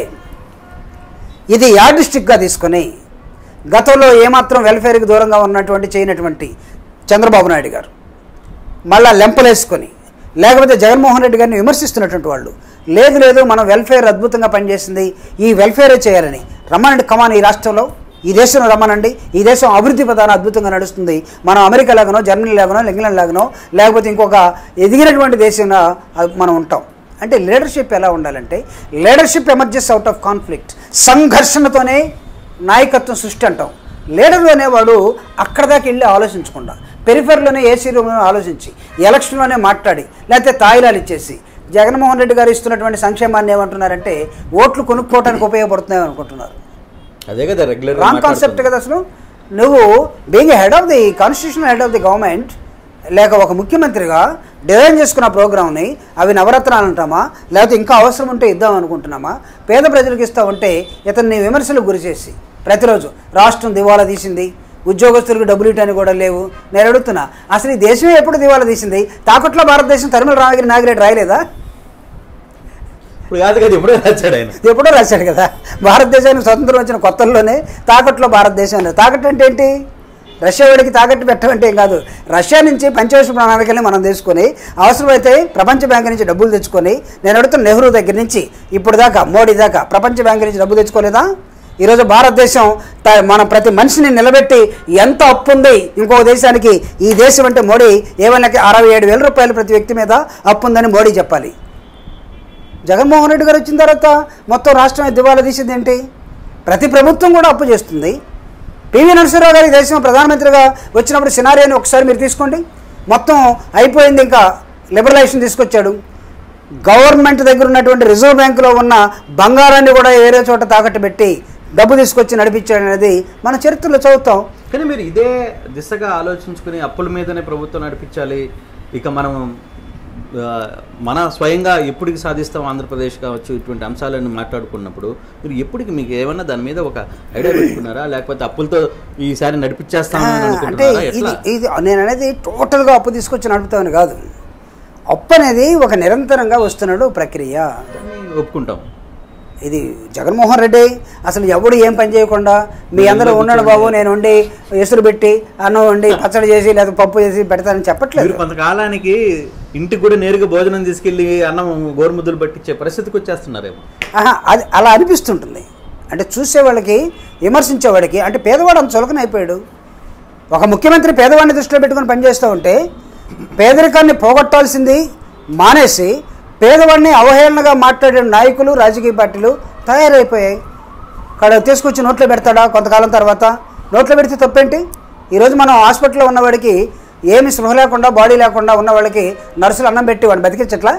ఇది యాడిస్టిక్గా తీసుకొని గతంలో ఏమాత్రం వెల్ఫేర్కి దూరంగా ఉన్నటువంటి చేయనటువంటి చంద్రబాబు నాయుడు గారు మళ్ళా లెంపలేసుకొని లేకపోతే జగన్మోహన్ రెడ్డి గారిని విమర్శిస్తున్నటువంటి వాళ్ళు లేదు లేదు మనం వెల్ఫేర్ అద్భుతంగా పనిచేసింది ఈ వెల్ఫేరే చేయాలని రమ్మనండి కమాన్ ఈ రాష్ట్రంలో ఈ దేశంలో రమ్మనండి ఈ దేశం అభివృద్ధి ప్రధాన అద్భుతంగా నడుస్తుంది మనం అమెరికా లాగానో జర్మనీ లాగానో ఇంగ్లాండ్ లాగానో లేకపోతే ఇంకొక ఎదిగినటువంటి దేశంగా అ- మనం ఉంటాం అంటే లీడర్షిప్ ఎలా ఉండాలంటే leadership emerges out of conflict సంఘర్షణతోనే నాయకత్వం సృష్టి అంటాం లీడర్ అనేవాడు అక్కడ దాకా వెళ్ళి ఆలోచించకుండా పెరిఫర్లోనే ఏసీ రూమ్లో ఆలోచించి ఎలక్షన్లోనే మాట్లాడి లేకపోతే తాయిలాలు ఇచ్చేసి జగన్మోహన్ రెడ్డి గారు ఇస్తున్నటువంటి సంక్షేమాన్ని ఏమంటున్నారంటే ఓట్లు కొనుక్కోవడానికి ఉపయోగపడుతున్నాయి అనుకుంటున్నారు
అదే కదా రెగ్యులర్
రాంగ్ కాన్సెప్ట్ కదా అసలు నువ్వు being head of the constitution head of the government లేక ఒక ముఖ్యమంత్రిగా డిజైన్ చేసుకున్న ప్రోగ్రామ్ని అవి నవరత్నాలు అంటామా లేకపోతే ఇంకా అవసరం ఉంటే ఇద్దాం అనుకుంటున్నామా పేద ప్రజలకు ఇస్తా ఉంటే ఇతన్ని విమర్శలకు గురి చేసి ప్రతిరోజు రాష్ట్రం దివాలా తీసింది ఉద్యోగస్తులకు డబ్బులు ఇవ్వడానికి కూడా లేవు నేను అడుగుతున్నా అసలు ఈ దేశమే ఎప్పుడు దివాలా తీసింది తాకట్లో భారతదేశం తరిమల రామగిరి నాగిరెడ్డి రాయలేదా
ఇప్పుడు కాదు కదా ఇప్పుడే వచ్చాడు ఆయన
ఇది ఎప్పుడో రాశాడు కదా భారతదేశానికి స్వతంత్రం వచ్చిన కొత్తల్లోనే తాకట్లో భారతదేశం తాకట్టు అంటే ఏంటి రష్యా వాడికి తాకట్టు పెట్టమంటే ఏం కాదు రష్యా నుంచి పంచవర్ష ప్రణాళికల్ని మనం తీసుకొని అవసరమైతే ప్రపంచ బ్యాంక్ నుంచి డబ్బులు తెచ్చుకొని నేను అడుగుతున్న నెహ్రూ దగ్గర నుంచి ఇప్పుడు దాకా మోడీ దాకా ప్రపంచ బ్యాంక్ నుంచి డబ్బులు తెచ్చుకోలేదా ఈరోజు భారతదేశం త- మన ప్రతి మనిషిని నిలబెట్టి ఎంత అప్పు ఉంది ఇంకో దేశానికి ఈ దేశం అంటే మోడీ ఏమైనా అరవై ఏడు వేల రూపాయలు ప్రతి వ్యక్తి మీద అప్పు ఉందని మోడీ చెప్పాలి జగన్మోహన్ రెడ్డి గారు వచ్చిన తర్వాత మొత్తం రాష్ట్రం దివాలా తీసింది ఏంటి ప్రతి ప్రభుత్వం కూడా అప్పు చేస్తుంది పివి నరసింహరావు గారి దేశం ప్రధానమంత్రిగా వచ్చినప్పుడు సినారియోని ఒకసారి మీరు తీసుకోండి మొత్తం అయిపోయింది ఇంకా లిబరలైజేషన్ తీసుకొచ్చాడు గవర్నమెంట్ దగ్గర ఉన్నటువంటి రిజర్వ్ బ్యాంకులో ఉన్న బంగారాన్ని కూడా వేరే చోట తాకట్టు పెట్టి డబ్బు తీసుకొచ్చి నడిపించాడు అనేది మన చరిత్రలో చదువుతాం
కానీ మీరు ఇదే దిశగా ఆలోచించుకుని అప్పుల మీదనే ప్రభుత్వం నడిపించాలి ఇక మనం ఆ, మన స్వయంగా ఎప్పటికి సాధిస్తాం ఆంధ్రప్రదేశ్ కావచ్చు ఇటువంటి అంశాలను మాట్లాడుకున్నప్పుడు మీరు ఎప్పటికి మీకు ఏమన్నా దాని మీద ఒక ఐడియా పెట్టుకున్నారా లేకపోతే అప్పులతో ఈసారి నడిపించేస్తామని
అంటే
అనుకుంటున్నారా
ఇది
ఎట్లా
ఇది నేను అనేది టోటల్గా అప్పు తీసుకొచ్చి నడుపుతామని కాదు అప్పు అనేది ఒక నిరంతరంగా వస్తున్నాడు ప్రక్రియ
దాన్ని ఒప్పుకుంటాం
ఇది జగన్మోహన్ రెడ్డి అసలు ఎవడు ఏం పని చేయకుండా మీ అందరూ ఉన్నాడు బాబు నేను ఉండి ఎసురు పెట్టి అన్నం వండి పచ్చడి చేసి లేదా పప్పు చేసి పెడతానని చెప్పట్లేదు
మీరు కొంతకాలానికి ఇంటికి కూడా నేరుగా భోజనం తీసుకెళ్లి అన్నం గోరుముద్దలు పట్టించే పరిస్థితికి వచ్చేస్తున్నారేమో
ఆహా, అది అలా అనిపిస్తుంటుంది అంటే చూసేవాళ్ళకి విమర్శించేవాడికి అంటే పేదవాడు అంత చులకన అయిపోయాడు ఒక ముఖ్యమంత్రి పేదవాడిని దృష్టిలో పెట్టుకొని పనిచేస్తూ ఉంటే పేదరికాన్ని పోగొట్టాల్సింది మానేసి పేదవాడిని అవహేళనగా మాట్లాడే నాయకులు రాజకీయ పార్టీలు తయారైపోయాయి ఇక్కడ తీసుకొచ్చి నోట్లో పెడతాడా కొంతకాలం తర్వాత నోట్లో పెడితే తప్పేంటి ఈరోజు మనం హాస్పిటల్లో ఉన్నవాడికి ఏమి స్పృహ లేకుండా బాడీ లేకుండా ఉన్న వాళ్ళకి నర్సులు అన్నం పెట్టి వాడిని బతికించట్లా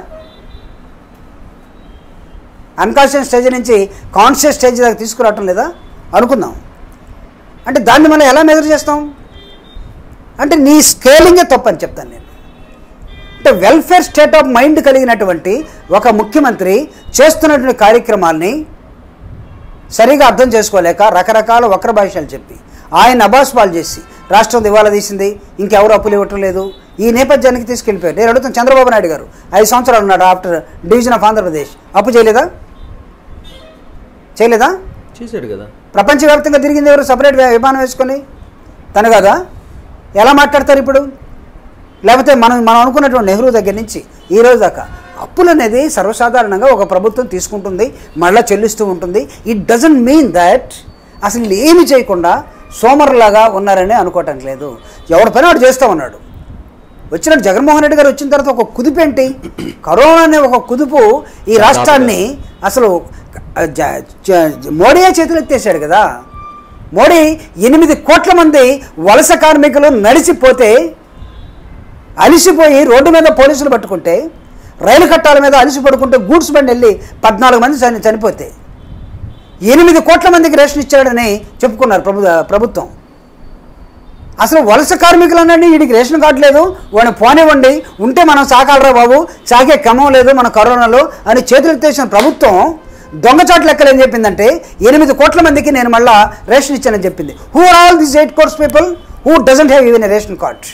అన్కాన్షియస్ స్టేజ్ నుంచి కాన్షియస్ స్టేజ్ దాకా తీసుకురావటం లేదా అనుకుందాం అంటే దాన్ని మనం ఎలా మెజర్ చేస్తాం అంటే నీ స్కేలింగే తప్పని చెప్తాను నేను అంటే వెల్ఫేర్ స్టేట్ ఆఫ్ మైండ్ కలిగినటువంటి ఒక ముఖ్యమంత్రి చేస్తున్నటువంటి కార్యక్రమాల్ని సరిగా అర్థం చేసుకోలేక రకరకాల వక్ర భాషలు చెప్పి ఆయన అబాస్పాలు చేసి రాష్ట్రం దివాలా తీసింది ఇంకెవరు అప్పులు ఇవ్వటం లేదు ఈ నేపథ్యానికి తీసుకెళ్ళిపోయారు నేను అడుగుతాను చంద్రబాబు నాయుడు గారు ఐదు సంవత్సరాలు ఉన్నాడు ఆఫ్టర్ డివిజన్ ఆఫ్ ఆంధ్రప్రదేశ్ అప్పు చేయలేదా చేయలేదా
చేశాడు కదా
ప్రపంచవ్యాప్తంగా తిరిగింది ఎవరు సపరేట్ విమానం వేసుకొని తను కదా ఎలా మాట్లాడతారు ఇప్పుడు లేకపోతే మనం మనం అనుకున్నటువంటి నెహ్రూ దగ్గర నుంచి ఈ రోజు దాకా అప్పులు అనేది సర్వసాధారణంగా ఒక ప్రభుత్వం తీసుకుంటుంది మళ్ళీ చెల్లిస్తూ ఉంటుంది ఇట్ డజంట్ మీన్ దట్ అసలు ఏమి చేయకుండా సోమరులాగా ఉన్నారని అనుకోవటం లేదు ఎవడి పని వాడు చేస్తూ ఉన్నాడు వచ్చినట్టు జగన్మోహన్ రెడ్డి గారు వచ్చిన తర్వాత ఒక కుదుపు ఏంటి కరోనా అనే ఒక కుదుపు ఈ రాష్ట్రాన్ని అసలు జ- జ- మోడీయే చేతులు ఎత్తేసాడు కదా మోడీ ఎనిమిది కోట్ల మంది వలస కార్మికులు నడిచిపోతే అలిసిపోయి రోడ్డు మీద పోలీసులు పట్టుకుంటే రైలు కట్టాల మీద అలిసి పడుకుంటే గూడ్స్ బండి వెళ్ళి పద్నాలుగు మంది చని చనిపోతే ఎనిమిది కోట్ల మందికి రేషన్ ఇచ్చాడని చెప్పుకున్నారు ప్రభు ప్రభుత్వం అసలు వలస కార్మికులు అనండి వీడికి రేషన్ కార్డు లేదు వాడిని పోనివ్వండి ఉంటే మనం సాకాలరా బాబు సాగే క్రమం లేదు మన కరోనాలో అని చేతులు ఎత్తేసిన ప్రభుత్వం దొంగచాటు లెక్కలు ఏం చెప్పిందంటే ఎనిమిది కోట్ల మందికి నేను మళ్ళా రేషన్ ఇచ్చానని చెప్పింది who are all this eight crores people who doesn't have even a ration card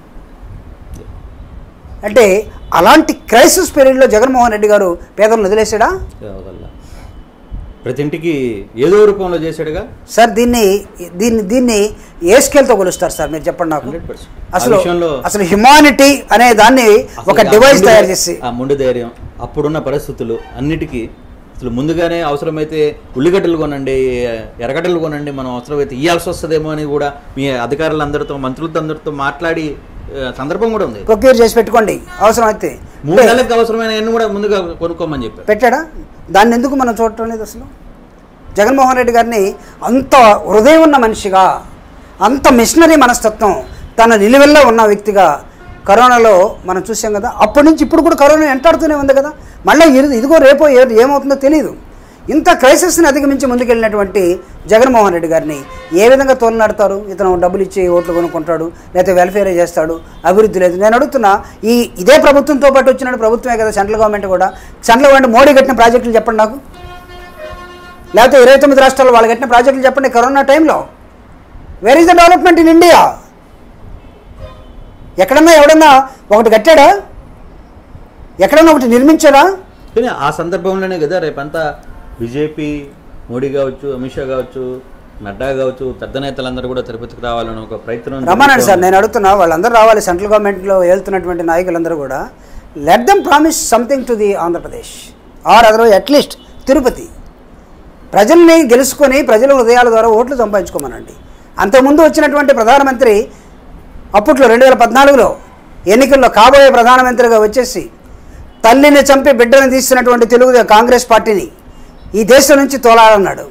అంటే అలాంటి క్రైసిస్ పీరియడ్లో జగన్మోహన్ రెడ్డి గారు పేదలను వదిలేసాడా
వదల్లా. ప్రతి ఇంటికి ఏదో రూపంలో చేశాడుగా
సార్ దీన్ని దీన్ని దీన్ని ఏ స్కేల్తో కొలుస్తారు సార్ మీరు చెప్పండి నాకు
100%. ఆ
అసలు
విషయంలో
అసలు హ్యుమానిటీ అనే దాన్ని
అసలు
ఒక
ఆ
డివైస్
మొండి
తయారు
ధై-
చేసి
ఆ మొండి ధైర్యం అప్పుడున్న పరిస్థితులు అన్నిటికీ అసలు ముందుగానే అవసరమైతే ఉల్లిగడ్డలు కొనండి ఎర్రగడ్డలు కొనండి మనం అవసరమైతే ఇవ్వాల్సి వస్తుందేమో అని కూడా మీ అధికారులందరితో మంత్రులతో అందరితో మాట్లాడి ఆ, సందర్భం కూడా ఉంది
ప్రొక్యూర్ చేసి పెట్టుకోండి అవసరం అయితే
మూడు నెలలకు అవసరమైన అన్ని కూడా ముందుగా కొనుక్కోమని చెప్పారు
పెట్టాడా దాన్ని ఎందుకు మనం చూడటం లేదు అసలు జగన్మోహన్ రెడ్డి గారిని అంత హృదయం ఉన్న మనిషిగా అంత మిషనరీ మనస్తత్వం తన నిలువెల్లా ఉన్న వ్యక్తిగా కరోనాలో మనం చూసాం కదా అప్పటి నుంచి ఇప్పుడు కూడా కరోనా వెంటాడుతూనే ఉంది కదా మళ్ళీ ఇది- ఇదిగో రేపో ఏ- ఏమవుతుందో తెలియదు ఇంత క్రైసిస్ని అధిగమించి ముందుకెళ్ళినటువంటి జగన్మోహన్ రెడ్డి గారిని ఏ విధంగా తోలనాడతారు ఇతను డబ్బులు ఇచ్చి ఓట్లు కొనుక్కుంటాడు లేకపోతే వెల్ఫేర్ చేస్తాడు అభివృద్ధి లేదు నేను అడుగుతున్నా ఈ ఇదే ప్రభుత్వంతో పాటు వచ్చిన ప్రభుత్వమే కదా సెంట్రల్ గవర్నమెంట్ కూడా సెంట్రల్ గవర్నమెంట్ మోడీ కట్టిన ప్రాజెక్టులు చెప్పండి నాకు లేకపోతే ఇరవై తొమ్మిది రాష్ట్రాల్లో వాళ్ళు కట్టిన ప్రాజెక్టులు చెప్పండి కరోనా టైంలో where is the development in India ఎక్కడన్నా ఎవడన్నా ఒకటి కట్టాడా ఎక్కడన్నా ఒకటి నిర్మించాడా
కానీ ఆ సందర్భంలోనే కదా రేపంతా బీజేపీ మోడీ కావచ్చు అమిత్ షా కావచ్చు నడ్డా కావచ్చు పెద్ద నేతలందరూ కూడా తిరుపతికి రావాలని ఒక ప్రయత్నం
రమ్మనండి సార్ నేను అడుగుతున్నా వాళ్ళందరూ రావాలి సెంట్రల్ గవర్నమెంట్లో వెళ్తున్నటువంటి నాయకులందరూ కూడా let them promise something to the Andhra Pradesh or otherwise at least Tirupati ప్రజల్ని గెలుచుకొని ప్రజల హృదయాల ద్వారా ఓట్లు సంపాదించుకోమనండి అంతకుముందు వచ్చినటువంటి ప్రధానమంత్రి అప్పట్లో రెండు వేల పద్నాలుగులో ఎన్నికల్లో కాబోయే ప్రధానమంత్రిగా వచ్చేసి తల్లిని చంపి బిడ్డను తీస్తున్నటువంటి తెలుగు కాంగ్రెస్ పార్టీని ఈ దేశం నుంచి తోలాలన్నాడు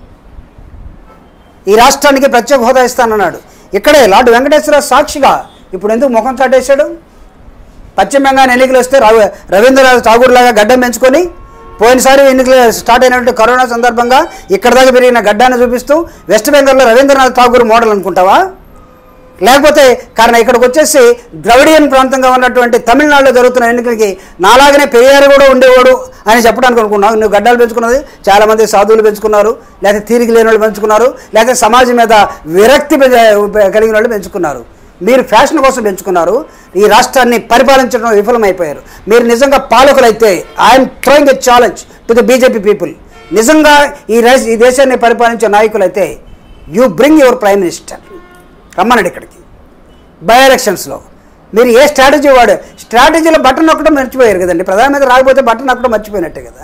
ఈ రాష్ట్రానికి ప్రత్యేక హోదా ఇస్తానన్నాడు ఇక్కడే లార్డ్ వెంకటేశ్వర సాక్షిగా ఇప్పుడు ఎందుకు ముఖం చాటేశాడు పశ్చిమ బెంగాల్ ఎన్నికలు వస్తే రవి రవీంద్రనాథ్ ఠాగూర్ లాగా గడ్డం పెంచుకొని పోయినసారి ఎన్నికలు స్టార్ట్ అయినటువంటి కరోనా సందర్భంగా ఇక్కడ దాకా పెరిగిన గడ్డాన్ని చూపిస్తూ వెస్ట్ బెంగాల్లో రవీంద్రనాథ్ ఠాగూర్ మోడల్ అనుకుంటావా లేకపోతే కారణం ఇక్కడికి వచ్చేసి ద్రవిడియన్ ప్రాంతంగా ఉన్నటువంటి తమిళనాడులో జరుగుతున్న ఎన్నికలకి నాలాగనే పెరియారు కూడా ఉండేవాడు అని చెప్పడానికి అనుకున్నావు నువ్వు గడ్డాలు పెంచుకున్నది చాలామంది సాధువులు పెంచుకున్నారు లేకపోతే తీరిక లేని వాళ్ళు పెంచుకున్నారు లేకపోతే సమాజం మీద విరక్తి పె- కలిగిన వాళ్ళు పెంచుకున్నారు మీరు ఫ్యాషన్ కోసం పెంచుకున్నారు ఈ రాష్ట్రాన్ని పరిపాలించడం విఫలమైపోయారు మీరు నిజంగా పాలకులైతే I'm throwing a challenge to the BJP people నిజంగా ఈ రేస్ ఈ దేశాన్ని పరిపాలించే నాయకులైతే you bring your prime minister రమ్మన్నాడు ఇక్కడికి బై ఎలక్షన్స్లో మీరు ఏ స్ట్రాటజీ వాడు స్ట్రాటజీలో బటన్ నొక్కడం మర్చిపోయారు కదండి ప్రధానమంత్రి రాకపోతే బటన్ నొక్కడం మర్చిపోయినట్టే కదా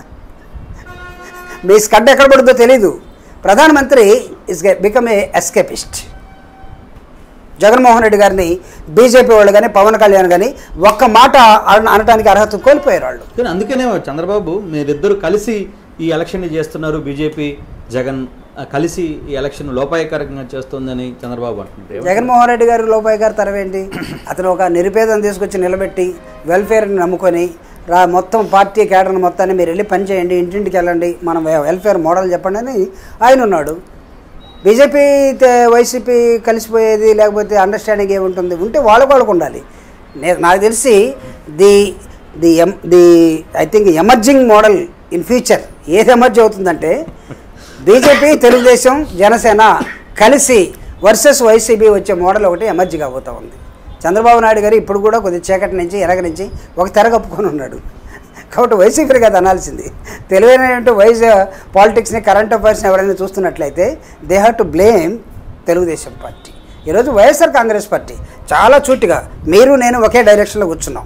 మీ స్కడ్ ఎక్కడ పడుతుందో తెలీదు ప్రధానమంత్రి is become a escapist Jaganmohan Reddy గారిని బీజేపీ వాళ్ళు కానీ పవన్ కళ్యాణ్ కానీ ఒక్క మాట అన- అనటానికి అర్హత కోల్పోయారు వాళ్ళు
కానీ అందుకనే చంద్రబాబు మీరిద్దరు కలిసి ఈ ఎలక్షన్ చేస్తున్నారు బీజేపీ జగన్ ఆ, కలిసి ఈ ఎలక్షన్ లోపాయకరంగా చేస్తుందని చంద్రబాబు అంటుంటే
జగన్మోహన్ రెడ్డి గారు లోపాయి గారు తరవేంటి అతను ఒక నిరుపేదం తీసుకొచ్చి నిలబెట్టి వెల్ఫేర్ని నమ్ముకొని రా మొత్తం పార్టీ కేడర్ని మొత్తాన్ని మీరు వెళ్ళి పని చేయండి ఇంటింటికి వెళ్ళండి మనం వె- వెల్ఫేర్ మోడల్ చెప్పండి అని ఆయన ఉన్నాడు బీజేపీ తే- వైసీపీ కలిసిపోయేది లేకపోతే అండర్స్టాండింగ్ ఏముంటుంది ఉంటే వాళ్ళకు వాళ్ళకు ఉండాలి నే- నాకు తెలిసి the the um the I think emerging model in future ఏది ఎమర్జ్ అవుతుందంటే బీజేపీ తెలుగుదేశం జనసేన కలిసి వర్సెస్ వైసీపీ వచ్చే మోడల్ ఒకటి ఎమర్జీ కాబోతా ఉంది చంద్రబాబు నాయుడు గారు ఇప్పుడు కూడా కొద్ది చీకటి నుంచి ఎరగ నుంచి ఒక తెర కప్పుకొని ఉన్నాడు కాబట్టి వైసీపీ కదా అనాల్సింది తెలివైనటువంటి వైస్ పాలిటిక్స్ని కరెంట్ అఫైర్స్ని ఎవరైనా చూస్తున్నట్లయితే they have to blame Telugu Desam party ఈరోజు వైఎస్ఆర్ కాంగ్రెస్ పార్టీ చాలా చూటిగా మీరు నేను ఒకే డైరెక్షన్లో కూర్చున్నాం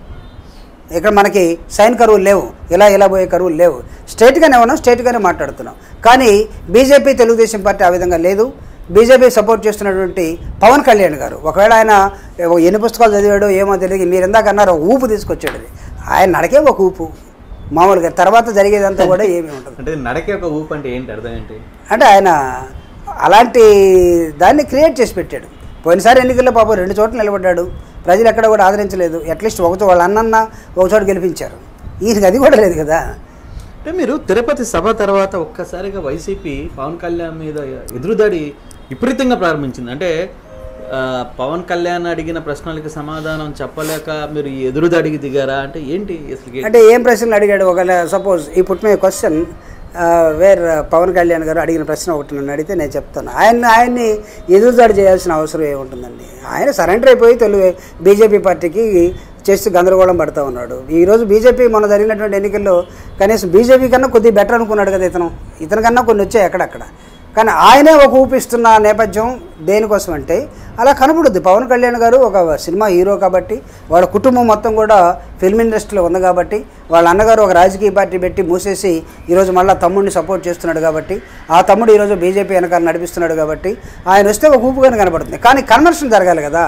ఇక్కడ మనకి సైన్ కరువులు లేవు ఇలా ఇలా పోయే కరువులు లేవు స్ట్రైట్గానే ఉన్నాం స్ట్రైట్గానే మాట్లాడుతున్నాం కానీ బీజేపీ తెలుగుదేశం పార్టీ ఆ విధంగా లేదు బీజేపీ సపోర్ట్ చేస్తున్నటువంటి పవన్ కళ్యాణ్ గారు ఒకవేళ ఆయన ఏవో ఎన్ని పుస్తకాలు చదివాడో ఏమో తెలియదు మీరు ఇందాక అన్నారు ఒక ఊపు తీసుకొచ్చాడు అది. ఆయన నడకే ఒక ఊపు మామూలుగా తర్వాత జరిగేదంతా కూడా ఏమీ ఉండదు
అంటే నడకే ఒక ఊపు అంటే ఏంటి అర్థం ఏంటి
అంటే ఆయన అలాంటి దాన్ని క్రియేట్ చేసి పెట్టాడు పోయినసారి ఎన్నికల్లో పాపం రెండు చోట్ల నిలబడ్డాడు ప్రజలు ఎక్కడ కూడా ఆదరించలేదు అట్లీస్ట్ ఒక చో- వాళ్ళ అన్నన్న ఒక చోట గెలిపించారు ఈయనకి అది కూడా లేదు కదా
అంటే మీరు తిరుపతి సభ తర్వాత ఒక్కసారిగా వైసీపీ పవన్ కళ్యాణ్ మీద ఎదురుదాడి విపరీతంగా ప్రారంభించింది అంటే ఆ, పవన్ కళ్యాణ్ అడిగిన ప్రశ్నలకి సమాధానం చెప్పలేక మీరు ఈ ఎదురుదాడికి దిగారా అంటే ఏంటి అసలు
అంటే ఏం ప్రశ్నలు అడిగాడు ఒక suppose he put me question where Pawan Kalyan garu అడిగిన ప్రశ్న ఒకటి నన్ను అడిగితే నేను చెప్తాను ఆయన ఆయన్ని ఎదురుదాడి చేయాల్సిన అవసరం ఏముంటుందండి ఆయన సరెండర్ అయిపోయి తెలుగు బీజేపీ పార్టీకి చేస్తూ గందరగోళం పడుతూ ఉన్నాడు ఈరోజు బీజేపీ మొన్న జరిగినటువంటి ఎన్నికల్లో కనీసం బీజేపీ కన్నా కొద్దిగా బెటర్ అనుకున్నాడు కదా ఇతను ఇతని కన్నా కొన్ని వచ్చాయి అక్కడక్కడ కానీ ఆయనే ఒక ఊపిస్తున్న నేపథ్యం దేనికోసం అంటే అలా కనపడుద్ది పవన్ కళ్యాణ్ గారు ఒక సినిమా హీరో కాబట్టి వాళ్ళ కుటుంబం మొత్తం కూడా ఫిల్మ్ ఇండస్ట్రీలో ఉంది కాబట్టి వాళ్ళ అన్నగారు ఒక రాజకీయ పార్టీ పెట్టి మూసేసి ఈరోజు మళ్ళీ తమ్ముడిని సపోర్ట్ చేస్తున్నాడు కాబట్టి ఆ తమ్ముడు ఈరోజు బీజేపీ వెనకాల నడిపిస్తున్నాడు కాబట్టి ఆయన వస్తే ఒక ఊపుగానే కనపడుతుంది కానీ కన్వర్షన్ జరగాలి కదా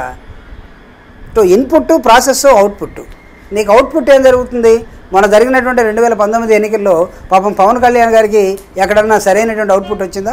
టు ఇన్పుట్ ప్రాసెస్ అవుట్పుట్ నీకు అవుట్పుట్ ఏం జరుగుతుంది మన జరిగినటువంటి రెండు వేల పంతొమ్మిది ఎన్నికల్లో పాపం పవన్ కళ్యాణ్ గారికి ఎక్కడన్నా సరైనటువంటి అవుట్పుట్ వచ్చిందా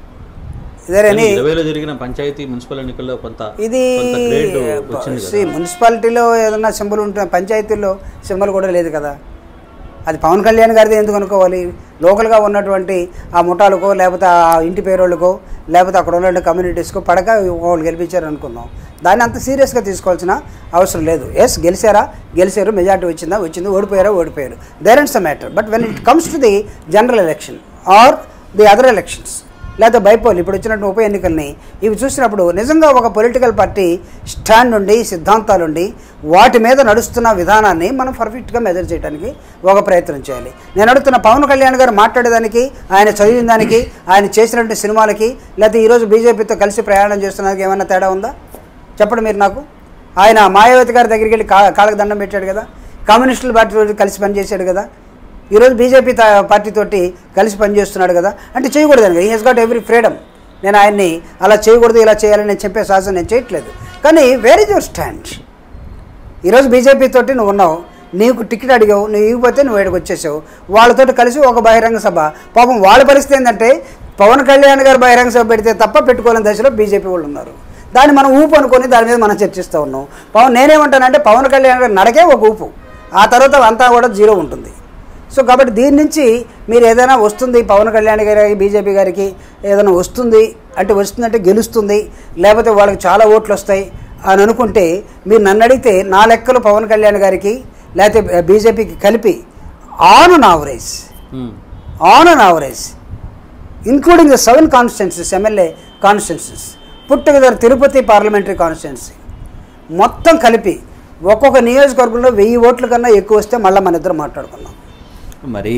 ఇదేని
ఇరవైలో జరిగిన పంచాయతీ మున్సిపల్ ఎన్నికల్లో కొంత
ఇది
కొంత గ్రేడ్ వచ్చింది
see, మున్సిపాలిటీలో ఏదన్నా సింబల్ ఉంటుంది పంచాయతీల్లో సింబల్ కూడా లేదు కదా అది పవన్ కళ్యాణ్ గారిది ఎందుకు అనుకోవాలి లోకల్గా ఉన్నటువంటి ఆ ముఠాలకో లేకపోతే ఆ ఇంటి పేరోళ్ళకో లేకపోతే అక్కడ ఉన్న కమ్యూనిటీస్కో పడక వాళ్ళు గెలిపించారు అనుకుందాం దాన్ని అంత సీరియస్గా తీసుకోవాల్సిన అవసరం లేదు ఎస్ గెలిచారా గెలిచారు మెజార్టీ వచ్చిందా వచ్చింది ఓడిపోయారా ఓడిపోయారు there ends the matter but when it comes to the general election or the other elections లేదా బైపోల్ ఇప్పుడు వచ్చినట్టు ఉప ఎన్నికల్ని ఇవి చూసినప్పుడు నిజంగా ఒక పొలిటికల్ పార్టీ స్టాండ్ ఉండి సిద్ధాంతాలుండి వాటి మీద నడుస్తున్న విధానాన్ని మనం పర్ఫెక్ట్గా మెజర్ చేయడానికి ఒక ప్రయత్నం చేయాలి నేను అడుగుతున్న పవన్ కళ్యాణ్ గారు మాట్లాడేదానికి ఆయన చదివిన దానికి ఆయన చేసినటువంటి సినిమాలకి లేకపోతే ఈరోజు బీజేపీతో కలిసి ప్రయాణం చేస్తున్నదానికి ఏమైనా తేడా ఉందా చెప్పండి మీరు నాకు ఆయన మాయావతి గారి దగ్గరికి వెళ్ళి కా కాళ్ళకి దండం పెట్టాడు కదా కమ్యూనిస్టుల పార్టీ కలిసి పనిచేశాడు కదా ఈరోజు బీజేపీ తా- పార్టీతోటి కలిసి పనిచేస్తున్నాడు కదా అంటే చేయకూడదు అని he he's got every freedom నేను ఆయన్ని అలా చేయకూడదు ఇలా చేయాలని నేను చెప్పే సాహసం నేను చేయట్లేదు కానీ వేర్ ఇస్ యువర్ స్టాండ్ ఈరోజు బీజేపీ తోటి నువ్వు ఉన్నావు నీకు టికెట్ అడిగావు నువ్వు ఇవ్వకపోతే నువ్వు ఇక్కడికి వచ్చేసావు వాళ్ళతోటి కలిసి ఒక బహిరంగ సభ పాపం వాళ్ళ పరిస్థితి ఏంటంటే పవన్ కళ్యాణ్ గారు బహిరంగ సభ పెడితే తప్ప పెట్టుకోలేని దశలో బీజేపీ వాళ్ళు ఉన్నారు దాన్ని మనం ఊపు అనుకొని దాని మీద మనం చర్చిస్తూ ఉన్నాం పవన్ నేనేమంటానంటే పవన్ కళ్యాణ్ గారి నడకే ఒక ఊపు ఆ తర్వాత అంతా కూడా జీరో ఉంటుంది సో కాబట్టి దీని నుంచి మీరు ఏదైనా వస్తుంది పవన్ కళ్యాణ్ గారికి బీజేపీ గారికి ఏదైనా వస్తుంది అంటే వస్తుందంటే గెలుస్తుంది లేకపోతే వాళ్ళకి చాలా ఓట్లు వస్తాయి అని అనుకుంటే మీరు నన్ను అడిగితే నా లెక్కలు పవన్ కళ్యాణ్ గారికి లేకపోతే బీజేపీకి కలిపి on an average
um.
On an average including the seven constituencies MLA constituencies put together Tirupati parliamentary constituency మొత్తం కలిపి ఒక్కొక్క నియోజకవర్గంలో వెయ్యి ఓట్ల కన్నా ఎక్కువ వస్తే మళ్ళీ మన ఇద్దరు మాట్లాడుకున్నాం
మరి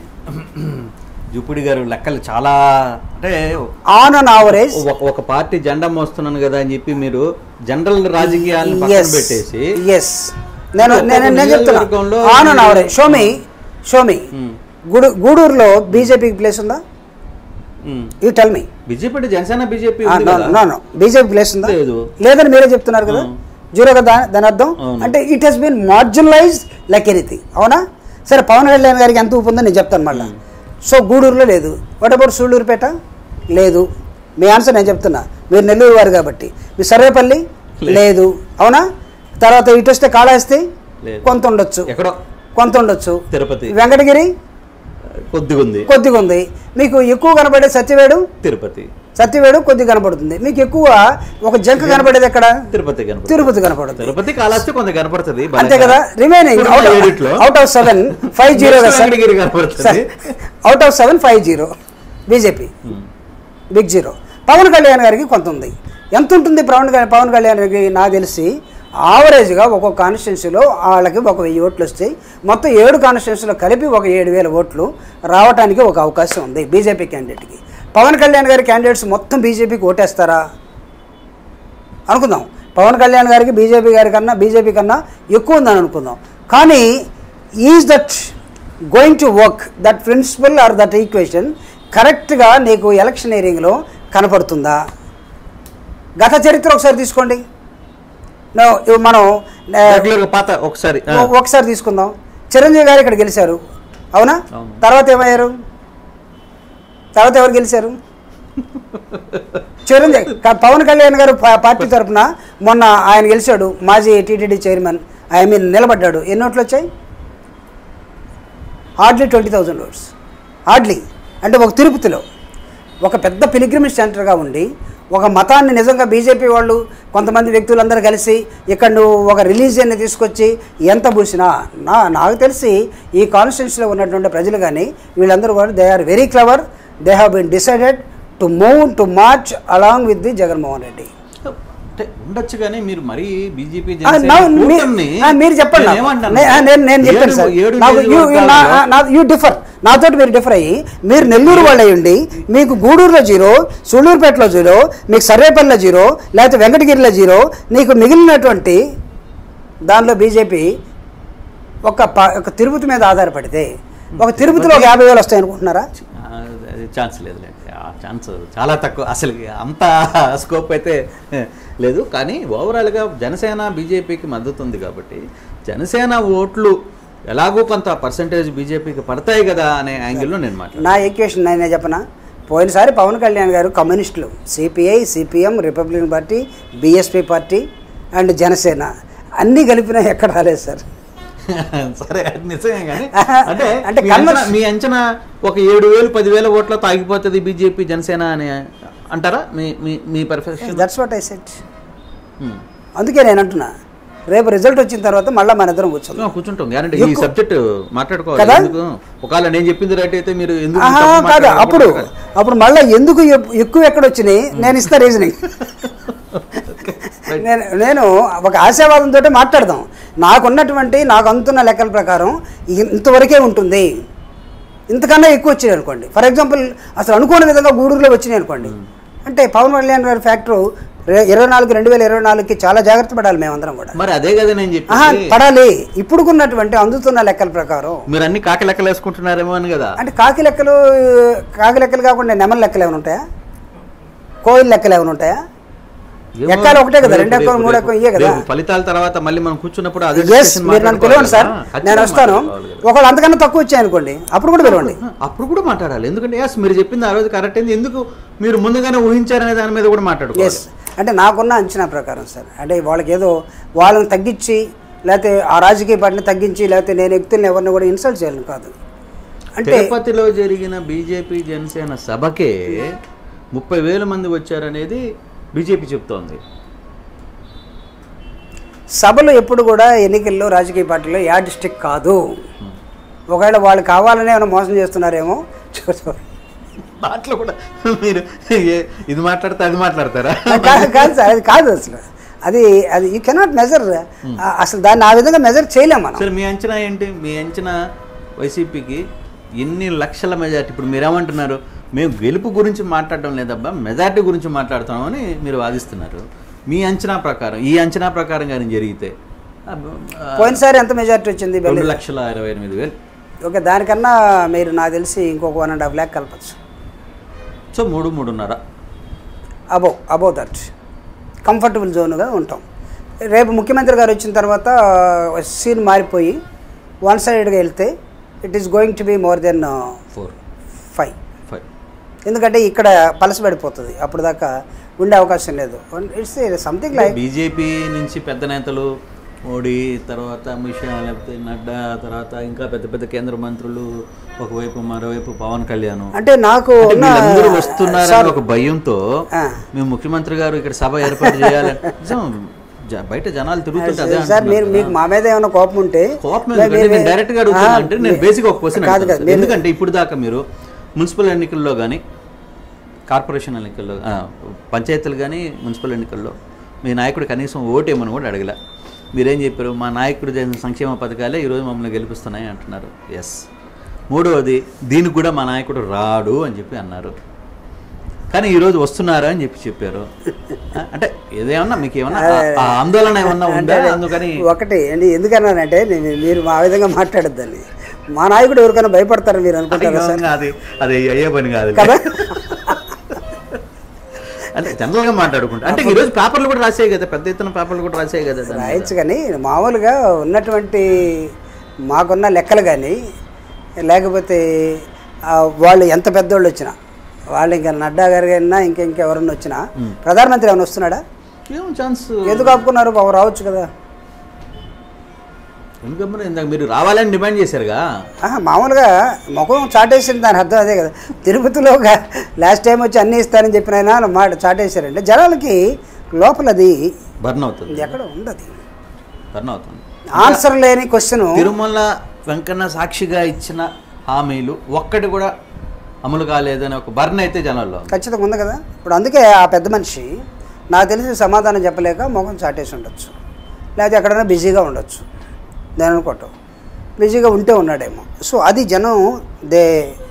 జూపుడి గారు లెక్కలు చాలా అంటే
ఆన్ అన్ ఆవరేజ్
ఒక ఒక పార్టీ జెండా మోస్తున్నాను కదా అని చెప్పి మీరు జనరల్ రాజకీయాలను పక్కన పెట్టేసి
ఎస్ నేను
ఒక్కొక్క
నేను నేను చెప్తున్నా
నియోజకవర్గంలో
ఆన్ అన్
మీరు-
ఆవరేజ్ షోమి షోమి
ఉమ్,
గూడు గూడూరులో బీజేపీకి ప్లేస్ ఉందా
um.
You tell me
BJP అంటే జనసేన బీజేపీ ఉంది
నో
కదా?
నో నో బీజేపీ ప్లేస్ ఉందా
లేదు.
లేదని మీరే చెప్తున్నారు కదా
అవును.
జీరో కదా దాని అర్థం
అవును.
అంటే it has been marginalised like anything అవునా సరే పవన్ కళ్యాణ్ గారికి ఎంత ఊపు ఉందో నేను చెప్తాను మళ్ళీ సో గూడూరులో లేదు వాట్ అబౌట్ సూళ్ళూరుపేట లేదు మీ ఆన్సర్ నేను చెప్తున్నా మీరు నెల్లూరు వారు కాబట్టి మీ సర్వేపల్లి
లేదు.
లేదు అవునా తర్వాత ఇటు వస్తే కాళహస్తి
లేదు.
కొంత ఉండొచ్చు
ఎక్కడో
కొంత ఉండొచ్చు
తిరుపతి
వెంకటగిరి
కొద్దిగా ఉంది
కొద్దిగా ఉంది మీకు ఎక్కువ కనబడే సత్యవేడు
తిరుపతి
సత్యవేడు కొద్దిగా కనపడుతుంది మీకు ఎక్కువ ఒక జంక కనపడేది ఎక్కడ
తిరుపతి కనపడుతుంది
తిరుపతి కనపడుతుంది
తిరుపతి కాలాస్తే కొంత కనపడుతుంది
అంతే కదా రిమైనింగ్
ఇప్పుడు ఉన్న ఏడిట్లో
out of seven five zero కదా సార్
వెంకటగిరి కనపడుతుంది
out of seven five zero BJP
um.
Big zero Pawan Kalyan గారికి కొంత ఉంది ఎంత ఉంటుంది పవన్ కళ్యాణ్ పవన్ కళ్యాణ్ గారికి నాకు తెలిసి ఆవరేజ్గా ఒక్కొక్క కాన్స్టిట్యున్సీలో వాళ్ళకి ఒక వెయ్యి ఓట్లు వస్తాయి మొత్తం ఏడు కాన్స్టిట్యున్సీలో కలిపి ఒక ఏడు వేల ఓట్లు రావడానికి ఒక అవకాశం ఉంది బీజేపీ క్యాండిడేట్కి పవన్ కళ్యాణ్ గారి క్యాండిడేట్స్ మొత్తం బీజేపీకి ఓటేస్తారా అనుకుందాం పవన్ కళ్యాణ్ గారికి బీజేపీ గారి కన్నా బీజేపీ కన్నా ఎక్కువ ఉందని అనుకుందాం కానీ is that going to work that principle or that equation కరెక్ట్గా నీకు ఎలక్షనీరింగ్లో కనపడుతుందా గత చరిత్ర ఒకసారి తీసుకోండి No, ఇవి మనం ఆ,
రెగ్యులర్ గా పాత ఒకసారి ఆ.
ఓ- ఒకసారి తీసుకుందాం చిరంజీవి గారు ఇక్కడ గెలిచారు అవునా
అవును.
తర్వాత ఏమయ్యారు తర్వాత ఎవరు గెలిచారు చిరంజీవి క- పవన్ కళ్యాణ్ గారు పా- పార్టీ తరపున మొన్న ఆయన గెలిచాడు మాజీ టీటీడీ చైర్మన్ ఐ మీన్ నిలబడ్డాడు ఎన్ని ఓట్లు వచ్చాయి hardly twenty thousand votes hardly అంటే ఒక తిరుపతిలో ఒక పెద్ద పిలిగ్రిమేజ్ సెంటర్గా ఉండి ఒక మతాన్ని నిజంగా బీజేపీ వాళ్ళు కొంతమంది వ్యక్తులందరూ కలిసి ఇక్కడ నువ్వు ఒక రిలీజియన్ని తీసుకొచ్చి ఎంత పూసినా నా నాకు తెలిసి ఈ కాన్స్టిట్యూన్సీలో ఉన్నటువంటి ప్రజలు కానీ వీళ్ళందరూ కూడా they are very clever they have been decided to move to march along with the Jaganmohan Reddy
అంటే ఉండొచ్చు కానీ మీరు మరీ బీజేపీ
ఆ, నా- మీ- ఆ, మీరు చెప్పండి నాకు. నే- ఆ, నేను నేను చెప్పాను సార్ నాకు యూ యూ డిఫర్ నాతోటి మీరు డిఫర్ అయ్యి మీరు నెల్లూరు వాళ్ళు అయ్యండి మీకు గూడూరులో జీరో సూళ్ళూరుపేటలో జీరో మీకు సర్వేపల్లిలో జీరో లేకపోతే వెంకటగిరిలో జీరో నీకు మిగిలినటువంటి దానిలో బీజేపీ ఒక ప- ఒక తిరుపతి మీద ఆధారపడితే ఒక తిరుపతిలో ఒక యాభై వేలు వస్తాయి అనుకుంటున్నారా
ఛాన్స్ లేదు ఆ ఛాన్స్ చాలా తక్కువ అసలు అంత స్కోప్ అయితే లేదు కానీ ఓవరాల్గా జనసేన బీజేపీకి మద్దతు ఉంది కాబట్టి జనసేన ఓట్లు ఎలాగో కొంత పర్సంటేజ్ బీజేపీకి పడతాయి కదా అనే యాంగిల్లో నేను మాట్లాడాను
నా ఈక్వేషన్ నేనే చెప్పనా పోయినసారి పవన్ కళ్యాణ్ గారు కమ్యూనిస్టులు CPI CPM Republican party BSP party and Janasena అన్నీ కలిపినా ఎక్కడ రాలేదు సార్
సరే అది నిజమే కానీ
ఆహా,
అంటే
అంటే
మీ
కన్వర్స్-
అంచనా- మీ అంచనా ఒక ఏడు వేలు పదివేల ఓట్లతో ఆగిపోతుంది బీజేపీ జనసేన అని అంటారా మీ మీ మీ perfection
that's what I said అందుకే నేను అంటున్నా రేపు రిజల్ట్ వచ్చిన తర్వాత మళ్ళీ మన ఇద్దరం కూర్చుందాం
కూర్చుంటాం గ్యారంటీ ఈ
ఎక్కువ-
సబ్జెక్ట్ మాట్లాడుకోవాలి
కదా?
ఎందుకు ఒకవేళ నేను చెప్పింది రైట్ అయితే మీరు ఎందుకు
ఆహా
తప్పు
కాదు
మాట్లాడారు?
అప్పుడు అప్పుడు మళ్ళీ ఎందుకు ఎప్- ఎక్కువ ఎక్కడ వచ్చినాయి నేను ఇస్తా రీజనింగ్ నేను నేను ఒక ఆశావాదంతో మాట్లాడదాం నాకున్నటువంటి నాకు అందుతున్న లెక్కల ప్రకారం ఇ- ఇంతవరకే ఉంటుంది ఇంతకన్నా ఎక్కువ వచ్చినాయి అనుకోండి ఫర్ ఎగ్జాంపుల్ అసలు అనుకోని విధంగా గూడూరులో వచ్చినాయి అనుకోండి అంటే పవన్ కళ్యాణ్ గారి ఫ్యాక్టరీ ఇరవై నాలుగు రెండు వేల ఇరవై నాలుగుకి చాలా జాగ్రత్త పడాలి మేమందరం కూడా
మరి అదే కదా నేను
ఆహా
చెప్పి
పడాలి ఇప్పుడుకున్నటువంటి అందుతున్న లెక్కల ప్రకారం
మీరు అన్ని కాకి లెక్కలు వేసుకుంటున్నారేమో అని కదా
అంటే కాకి లెక్కలు కాకి లెక్కలు కాకుండా నెమల లెక్కలు ఏమైనా ఉంటాయా కోయిల్ లెక్కలు ఏమైనా ఉంటాయా
ఏమో,
ఎక్కాలి ఒకటే కదా,
రేపు-
రెండు ఎక్కలు,
రేపు-
మూడు ఎక్కలు ఇయ్యే కదా.
రేపు ఫలితాల తర్వాత మళ్ళీ మనం కూర్చున్నప్పుడు అదే
ఎస్
discussion
మీరు నన్ను
మాట్లాడుకోవాలి
పిలవండి సార్
కదా.
నేను
ఖచ్చితంగా
వస్తాను
మాట్లాడుకోవాలి కదా.
ఒకళ్ళు అంతకన్నా తక్కువ వచ్చాయి అనుకోండి అప్పుడు కూడా పిలవండి
అప్పుడు కూడా మాట్లాడాలి ఎందుకంటే ఎస్ మీరు చెప్పింది ఆ రోజు కరెక్ట్ అయింది ఎందుకు మీరు ముందుగానే ఊహించారనే దాని మీద కూడా మాట్లాడుకోవాలి
ఎస్ అంటే నాకున్న అంచనా ప్రకారం సార్ అంటే వాళ్ళకి ఏదో వాళ్ళని తగ్గించి లేకపోతే ఆ రాజకీయ పార్టీని తగ్గించి లేకపోతే నేను వ్యక్తులను ఎవరిని కూడా ఇన్సల్ట్ చేయాలని కాదు అంటే
తిరుపతిలో జరిగిన బీజేపీ జనసేన సభకే ముప్పై వేల మంది వచ్చారనేది బీజేపీ చెప్తోంది
సభలు ఎప్పుడు కూడా ఎన్నికల్లో రాజకీయ పార్టీలో యాడ్ స్టిక్ కాదు ఒకవేళ వాళ్ళు కావాలనే ఏమైనా మోసం చేస్తున్నారేమో చూద్దాం.
దాంట్లో కూడా మీరు ఏ- ఇది మాట్లాడితే అది మాట్లాడతారా
కాదు కాదు సార్ అది కాదు అసలు అది అది యూ కెనాట్ మెజర్ అసలు దాన్ని ఆ విధంగా మెజర్ చేయలేం మనం
సరే మీ అంచనా ఏంటి మీ అంచనా వైసీపీకి ఎన్ని లక్షల మెజార్టీ ఇప్పుడు మీరేమంటున్నారు మేము గెలుపు గురించి మాట్లాడడం లేదబ్బా మెజార్టీ గురించి మాట్లాడుతున్నామని మీరు వాదిస్తున్నారు మీ అంచనా ప్రకారం ఈ అంచనా ప్రకారం కానీ జరిగితే అబ్బ- ఆ,
పోయినసారి ఎంత మెజారిటీ వచ్చింది
రెండు లక్షల ఇరవై ఎనిమిది వేలు
ఓకే దానికన్నా మీరు నాకు తెలిసి ఇంకొక వన్ అండ్ హాఫ్ ల్యాక్ కలపచ్చు
సో మూడు మూడున్నర
అబో అబో దట్ కంఫర్టబుల్ జోన్గా ఉంటాం రేపు ముఖ్యమంత్రి గారు వచ్చిన తర్వాత సీన్ మారిపోయి వన్ సైడ్గా వెళ్తే it is going to be more than
four
five
five
ఎందుకంటే ఇక్కడ పలసపడిపోతుంది అప్పుడు దాకా ఉండే అవకాశం లేదు ఇట్స్ సంథింగ్ లైక్
బీజేపీ నుంచి పెద్ద నేతలు మోడీ తర్వాత అమిత్ షా లేకపోతే నడ్డా తర్వాత ఇంకా పెద్ద పెద్ద కేంద్ర మంత్రులు ఒకవైపు మరోవైపు పవన్ కళ్యాణ్
అంటే నాకు
అంటే
ఉన్న
వీళ్ళందరూ వస్తున్నారని
సార్,
ఒక భయంతో
ఆ.
మేము ముఖ్యమంత్రి గారు ఇక్కడ సభ ఏర్పాటు చేయాలని నిజం, జ- బయట జనాలు తిరుగుతుంటే అదే
సార్ మీరు
అంటున్నారు
మీకు
కదా.
మా మీద ఏమైనా కోపం ఉంటే
కోపం
మీరు-
ఎందుకంటే
మీరు-
నేను డైరెక్ట్ గా అడుగుతున్నా
ఆ,
అంటే నేను
మీ-
బేసిక్ ఒక క్వశ్చన్
కాదు కాదు మీరు-
ఎందుకంటే ఇప్పుడు దాకా మీరు మున్సిపల్ ఎన్నికల్లో కానీ కార్పొరేషన్ ఎన్నికల్లో ఆ, పంచాయతీలు కానీ మున్సిపల్ ఎన్నికల్లో మీ నాయకుడు కనీసం ఓటేమని కూడా అడగల మీరేం చెప్పారు మా నాయకుడు చేసిన సంక్షేమ పథకాలే ఈరోజు మమ్మల్ని గెలిపిస్తున్నాయి అంటున్నారు ఎస్ మూడవది దీనికి కూడా మా నాయకుడు రాడు అని చెప్పి అన్నారు కానీ ఈరోజు వస్తున్నారా అని చెప్పి చెప్పారు ఆ, అంటే ఏదేమన్నా మీకు ఏమన్నా ఆ- ఆ ఆందోళన ఏమన్నా ఉందా అందుకని
ఒకటి అండి ఎందుకన్నానంటే నేను- మీరు మా విధంగా మాట్లాడొద్దని మా నాయకుడు ఎవరికైనా భయపడతారు మీరు అనుకుంటారా సార్
అది అది అయ్యే పని కాదు
కదా
అంటే జనరల్ గా మాట్లాడుకుంటా అంటే ఈ రోజు పేపర్లు కూడా రాసాయి కదా పెద్ద ఎత్తున పేపర్లు కూడా రాసాయి కదా దాని మీద.
రాయొచ్చు కానీ మామూలుగా ఉన్నటువంటి మాకున్న లెక్కలు కానీ లేకపోతే ఆ, వాళ్ళు ఎంత పెద్దోళ్ళు వచ్చినా వాళ్ళు ఇంకా నడ్డా గారు అయినా ఇంకా ఇంకెవరన్నా వచ్చినా ప్రధానమంత్రి ఏమైనా వస్తున్నాడా
ఏం ఛాన్స్
ఎందుకు ఆపుకున్నారు బాబు రావచ్చు కదా
ఎందుకమ్మా ఇందాక మీరు రావాలని డిమాండ్ చేశారుగా
ఆహా, మామూలుగా ముఖం చాటేసింది దాని అర్థం అదే కదా తిరుపతిలో లాస్ట్ టైం వచ్చి అన్నీ ఇస్తానని చెప్పిన ఆయన మాట చాటేశారంటే జనాలకి లోపల అది
బర్న్ అవుతుంది
ఎక్కడ ఉండదు
బర్న్ అవుతుంది
ఆన్సర్ లేని క్వశ్చన్
తిరుమల వెంకన్న సాక్షిగా ఇచ్చిన హామీలు ఒక్కటి కూడా అమలు కాలేదని ఒక బర్న్ అయితే జనాల్లో ఉంది.
ఖచ్చితంగా ఉంది కదా ఇప్పుడు అందుకే ఆ పెద్ద మనిషి నాకు తెలిసి సమాధానం చెప్పలేక ముఖం చాటేసి ఉండొచ్చు లేకపోతే ఎక్కడైనా బిజీగా ఉండొచ్చు నేను అనుకోవటం బిజీగా ఉంటే ఉన్నాడేమో సో అది జనం they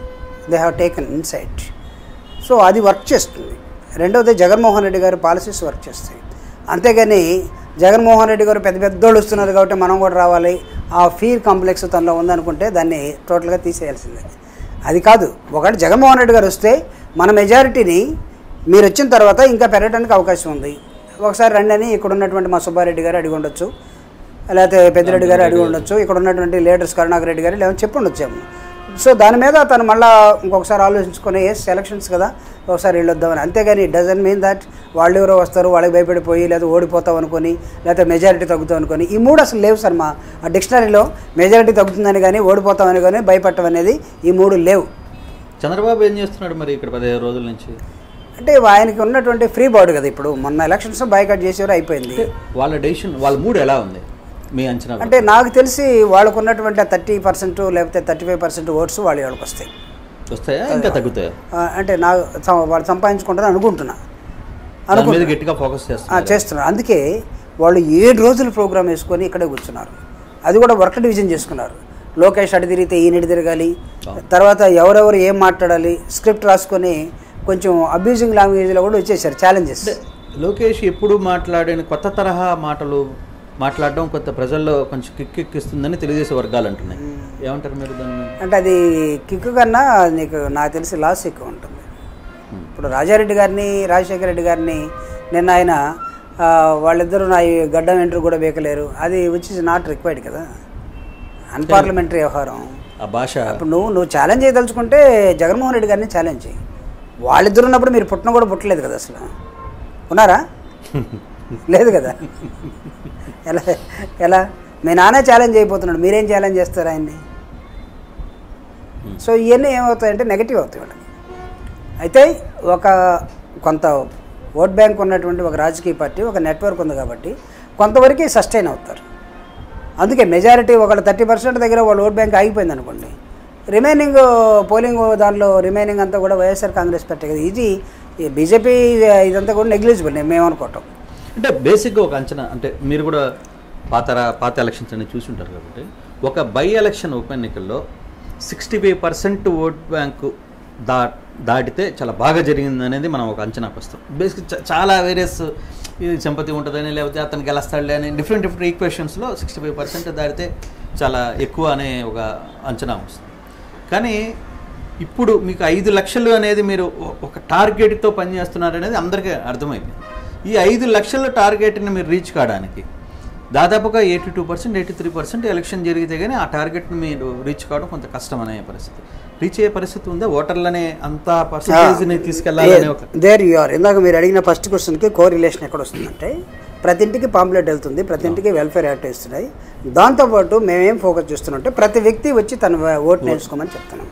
they have taken insight so అది వర్క్ చేస్తుంది రెండవది జగన్మోహన్ రెడ్డి గారి పాలసీస్ వర్క్ చేస్తాయి అంతేగాని జగన్మోహన్ రెడ్డి గారు పెద్ద పెద్దోళ్ళు వస్తున్నారు కాబట్టి మనం కూడా రావాలి ఆ ఫీర్ కాంప్లెక్స్ తనలో ఉందనుకుంటే దాన్ని టోటల్గా తీసేయాల్సిందే అది కాదు ఒకటి జగన్మోహన్ రెడ్డి గారు వస్తే మన మెజారిటీని మీరు వచ్చిన తర్వాత ఇంకా పెరగడానికి అవకాశం ఉంది ఒకసారి రండి అని ఇక్కడ ఉన్నటువంటి మా సుబ్బారెడ్డి గారు అడిగి ఉండొచ్చు లేకపోతే పెద్దిరెడ్డి గారు అడిగి ఉండొచ్చు ఇక్కడ ఉన్నటువంటి లీడర్స్ కరుణాకర్ రెడ్డి గారు లేవని చెప్పి ఉండొచ్చేమో సో దాని మీద తను మళ్ళీ ఇంకొకసారి ఆలోచించుకొని ఏ సెలక్షన్స్ కదా ఒకసారి వెళ్ళొద్దామని అంతేగాని ఇట్ డజన్ మీన్ దట్ వాళ్ళు ఎవరో వస్తారు వాళ్ళకి భయపడిపోయి లేదా ఓడిపోతాం అనుకొని లేకపోతే మెజారిటీ తగ్గుతాం అనుకొని ఈ మూడు అసలు లేవు సార్ మా ఆ డిక్షనరీలో మెజారిటీ తగ్గుతుందని కానీ ఓడిపోతామని కానీ భయపడటం అనేది ఈ మూడు లేవు
చంద్రబాబు ఏం చేస్తున్నాడు మరి ఇక్కడ పదిహేను రోజుల నుంచి
అంటే ఆయనకి ఉన్నటువంటి ఫ్రీ బాడీ కదా ఇప్పుడు మొన్న ఎలక్షన్స్ బైకట్ చేసేవారు అయిపోయింది
అంటే వాళ్ళ డెసిషన్ వాళ్ళ మూడు ఎలా ఉంది మీ అంచనా
అంటే నాకు తెలిసి వాళ్ళకు ఉన్నటువంటి థర్టీ పర్సెంట్ లేకపోతే థర్టీ ఫైవ్ పర్సెంట్ ఓట్స్ వాళ్ళ వాళ్ళకి వస్తాయి
వస్తాయా ఇంకా తగ్గుతాయా
ఆ, అంటే నా సం- వాళ్ళు సంపాదించుకుంటారని అనుకుంటున్నా
దాని మీద
అనుకుంటున్నా
గట్టిగా ఫోకస్
ఆ,
చేస్తున్నారు
చేస్తున్నారు అందుకే వాళ్ళు ఏడు రోజులు ప్రోగ్రామ్ వేసుకొని ఇక్కడే కూర్చున్నారు అది కూడా వర్క్ డివిజన్ చేసుకున్నారు లోకేష్ అటు తిరిగితే ఈయన ఇటు తిరగాలి తర్వాత ఎవరెవరు ఏం మాట్లాడాలి స్క్రిప్ట్ రాసుకొని కొంచెం అబ్యూజింగ్ లాంగ్వేజ్లో కూడా వచ్చేసారు ఛాలెంజెస్
అంటే లోకేష్ ఎప్పుడు మాట్లాడిన కొత్త తరహా మాటలు మాట్లాడడం కొత్త ప్రజల్లో కొంచెం కిక్కెక్కిస్తుందని తెలుగుదేశం వర్గాలు అంటున్నాయి ఏమంటారు మీరు దాని మీద?
అంటే అది కిక్కు కన్నా నీకు నాకు తెలిసి లాస్ ఎక్కువ ఉంటుంది ఇప్పుడు రాజారెడ్డి గారిని రాజశేఖర రెడ్డి గారిని నిన్న ఆయన ఆ, వాళ్ళిద్దరూ నా ఈ గడ్డం ఎంట్రీ కూడా బేకలేరు అది విచ్ ఇస్ నాట్ రిక్వైర్డ్ కదా అన్పార్లమెంటరీ వ్యవహారం
ఆ భాష
ఇప్పుడు నువ్వు నువ్వు ఛాలెంజ్ చేయదలుచుకుంటే జగన్మోహన్ రెడ్డి గారిని ఛాలెంజ్ చేయి వాళ్ళిద్దరు ఉన్నప్పుడు మీరు పుట్టిన కూడా పుట్టలేదు కదా అసలు ఉన్నారా లేదు కదా ఎలా ఎలా మీ నాన్న ఛాలెంజ్ అయిపోతున్నాడు మీరేం ఛాలెంజ్ చేస్తారు ఆయన్ని సో ఇవన్నీ ఏమవుతాయంటే నెగటివ్ అవుతాయి వాళ్ళకి అయితే ఒక కొంత ఓట్ బ్యాంక్ ఉన్నటువంటి ఒక రాజకీయ పార్టీ ఒక నెట్వర్క్ ఉంది కాబట్టి కొంతవరకు సస్టైన్ అవుతారు అందుకే మెజారిటీ ఒకళ్ళు థర్టీ పర్సెంట్ దగ్గర వాళ్ళ ఓట్ బ్యాంక్ ఆగిపోయింది అనుకోండి రిమైనింగ్ పోలింగ్ దానిలో రిమైనింగ్ అంతా కూడా వైఎస్ఆర్ కాంగ్రెస్ పార్టీ కదా ఇది ఈ బీజేపీ ఇదంతా కూడా నెగ్లిజిబుల్ మేము అనుకోవటం
అంటే బేసిక్గా ఒక అంచనా అంటే మీరు కూడా పాత రా- పాత ఎలక్షన్స్ అనేది చూసి ఉంటారు కాబట్టి ఒక బై ఎలక్షన్ ఉప ఎన్నికల్లో sixty five percent vote bank దా దాటితే చాలా బాగా జరిగింది అనేది మనం ఒక అంచనాకు వస్తాం బేసిక్ చాలా వేరియస్ ఇది సింపతి ఉంటుందని లేకపోతే అతను గెలుస్తాడులే అని డిఫరెంట్ డిఫరెంట్ ఈక్వేషన్స్లో సిక్స్టీ ఫైవ్ పర్సెంట్ దాటితే చాలా ఎక్కువ అనే ఒక అంచనా వస్తుంది కానీ ఇప్పుడు మీకు ఐదు లక్షలు అనేది మీరు ఒ- ఒక టార్గెట్తో పనిచేస్తున్నారు అనేది అందరికీ అర్థమైపోయింది ఈ ఐదు లక్షల టార్గెట్ని మీరు రీచ్ కావడానికి దాదాపుగా eighty two percent eighty three percent election జరిగితే కానీ ఆ టార్గెట్ని మీరు రీచ్ కావడం కొంత కష్టం అనే పరిస్థితి రీచ్ అయ్యే పరిస్థితి ఉందా ఓటర్లనే అంత పర్సంటేజ్ని తీసుకెళ్లాలనే ఒక
దేర్ యు ఆర్ ఇందాక మీరు అడిగిన ఫస్ట్ క్వశ్చన్కి కో రిలేషన్ ఎక్కడ వస్తుందంటే ప్రతి ఇంటికి పాంప్లెట్ వెళ్తుంది ప్రతి ఇంటికి వెల్ఫేర్ యాక్ట్ ఇస్తున్నాయి దాంతోపాటు మేమేం ఫోకస్ చేస్తున్నామంటే ప్రతి వ్యక్తి వచ్చి తన ఓట్ నేర్చుకోమని చెప్తున్నాం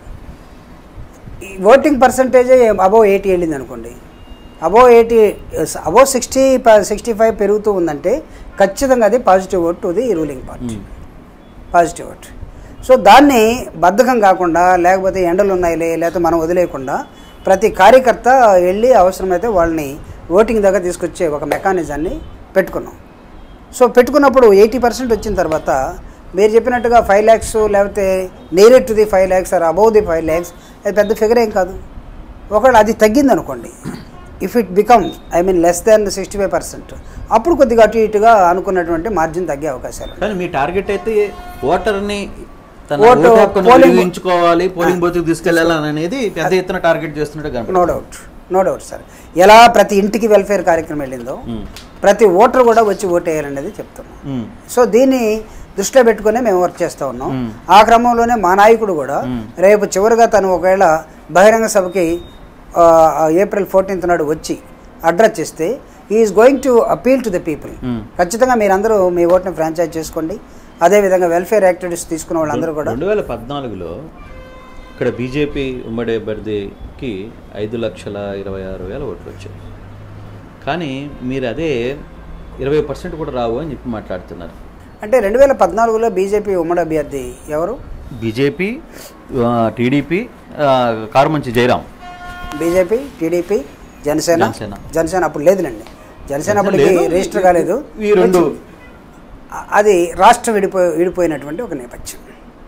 ఈ ఓటింగ్ పర్సంటేజ్ అబోవ్ ఎయిటీ వెళ్ళింది అనుకోండి above eighty above sixty sixty five పెరుగుతూ ఉందంటే ఖచ్చితంగా అది positive vote to the ruling party positive vote so దాన్ని బద్ధకం కాకుండా లేకపోతే ఎండలు ఉన్నాయిలే లేకపోతే మనం వదిలేయకుండా ప్రతి కార్యకర్త వెళ్ళి అవసరమైతే వాళ్ళని ఓటింగ్ దగ్గర తీసుకొచ్చే ఒక మెకానిజాన్ని పెట్టుకున్నాం సో పెట్టుకున్నప్పుడు ఎయిటీ పర్సెంట్ వచ్చిన తర్వాత మీరు చెప్పినట్టుగా ఫైవ్ ల్యాక్స్ లేకపోతే near to the five lakhs or above the five lakhs అది పెద్ద ఫిగర్ ఏం కాదు ఒకవేళ అది తగ్గింది అనుకోండి if it becomes I mean less than sixty five percent అప్పుడు కొద్దిగా అటు ఇటుగా అనుకున్నటువంటి మార్జిన్ తగ్గే అవకాశాలు ఉన్నాయి.
కానీ మీ టార్గెట్ అయితే ఓటర్ని తన
ఓటు-
ఓటు హక్కును
పోలింగ్-
వినియోగించుకోవాలి పోలింగ్ బూత్కి తీసుకెళ్లాలని అనేది పెద్ద ఎత్తున టార్గెట్ చేస్తున్నట్టు
నో
కనపడుతుంది
డౌట్ నో డౌట్ సార్ ఎలా ప్రతి ఇంటికి వెల్ఫేర్ కార్యక్రమం వెళ్ళిందో
మ్మ్.
ప్రతి ఓటర్ కూడా వచ్చి ఓటేయాలనేది చెప్తున్నాం
మ్మ్.
సో దీన్ని దృష్టిలో పెట్టుకునే మేము వర్క్ చేస్తూ ఉన్నాం
మ్మ్.
ఆ క్రమంలోనే మా నాయకుడు కూడా
మ్మ్.
రేపు చివరిగా తను ఒకవేళ బహిరంగ సభకి ఆ, ఆ, ఏప్రిల్ ఫోర్టీన్త్ నాడు వచ్చి అడ్రస్ చేస్తే is going to appeal to the people
hmm.
ఖచ్చితంగా మీరందరూ మీ ఓట్ని ఫ్రాంచైజ్ చేసుకోండి అదేవిధంగా వెల్ఫేర్ యాక్టివిటీస్ తీసుకున్న వాళ్ళందరూ కూడా
రెండు వేల పద్నాలుగులో ఇక్కడ బీజేపీ ఉమ్మడి అభ్యర్థికి ఐదు లక్షల ఇరవై ఆరు వేల ఓట్లు వచ్చాయి కానీ మీరు అదే ఇరవై పర్సెంట్ కూడా రావు అని చెప్పి మాట్లాడుతున్నారు
అంటే రెండు వేల పద్నాలుగులో బీజేపీ ఉమ్మడి అభ్యర్థి ఎవరు
BJP TDP Karumanchi Jayaram
BJP TDP Janasena
Janasena.
Janasena అప్పుడు లేదులేండి జనసేన అప్పటికి
లేదు.
రిజిస్టర్ కాలేదు
ఈ రెండు
అ- అది రాష్ట్రం విడిపోయి విడిపోయినటువంటి ఒక నేపథ్యం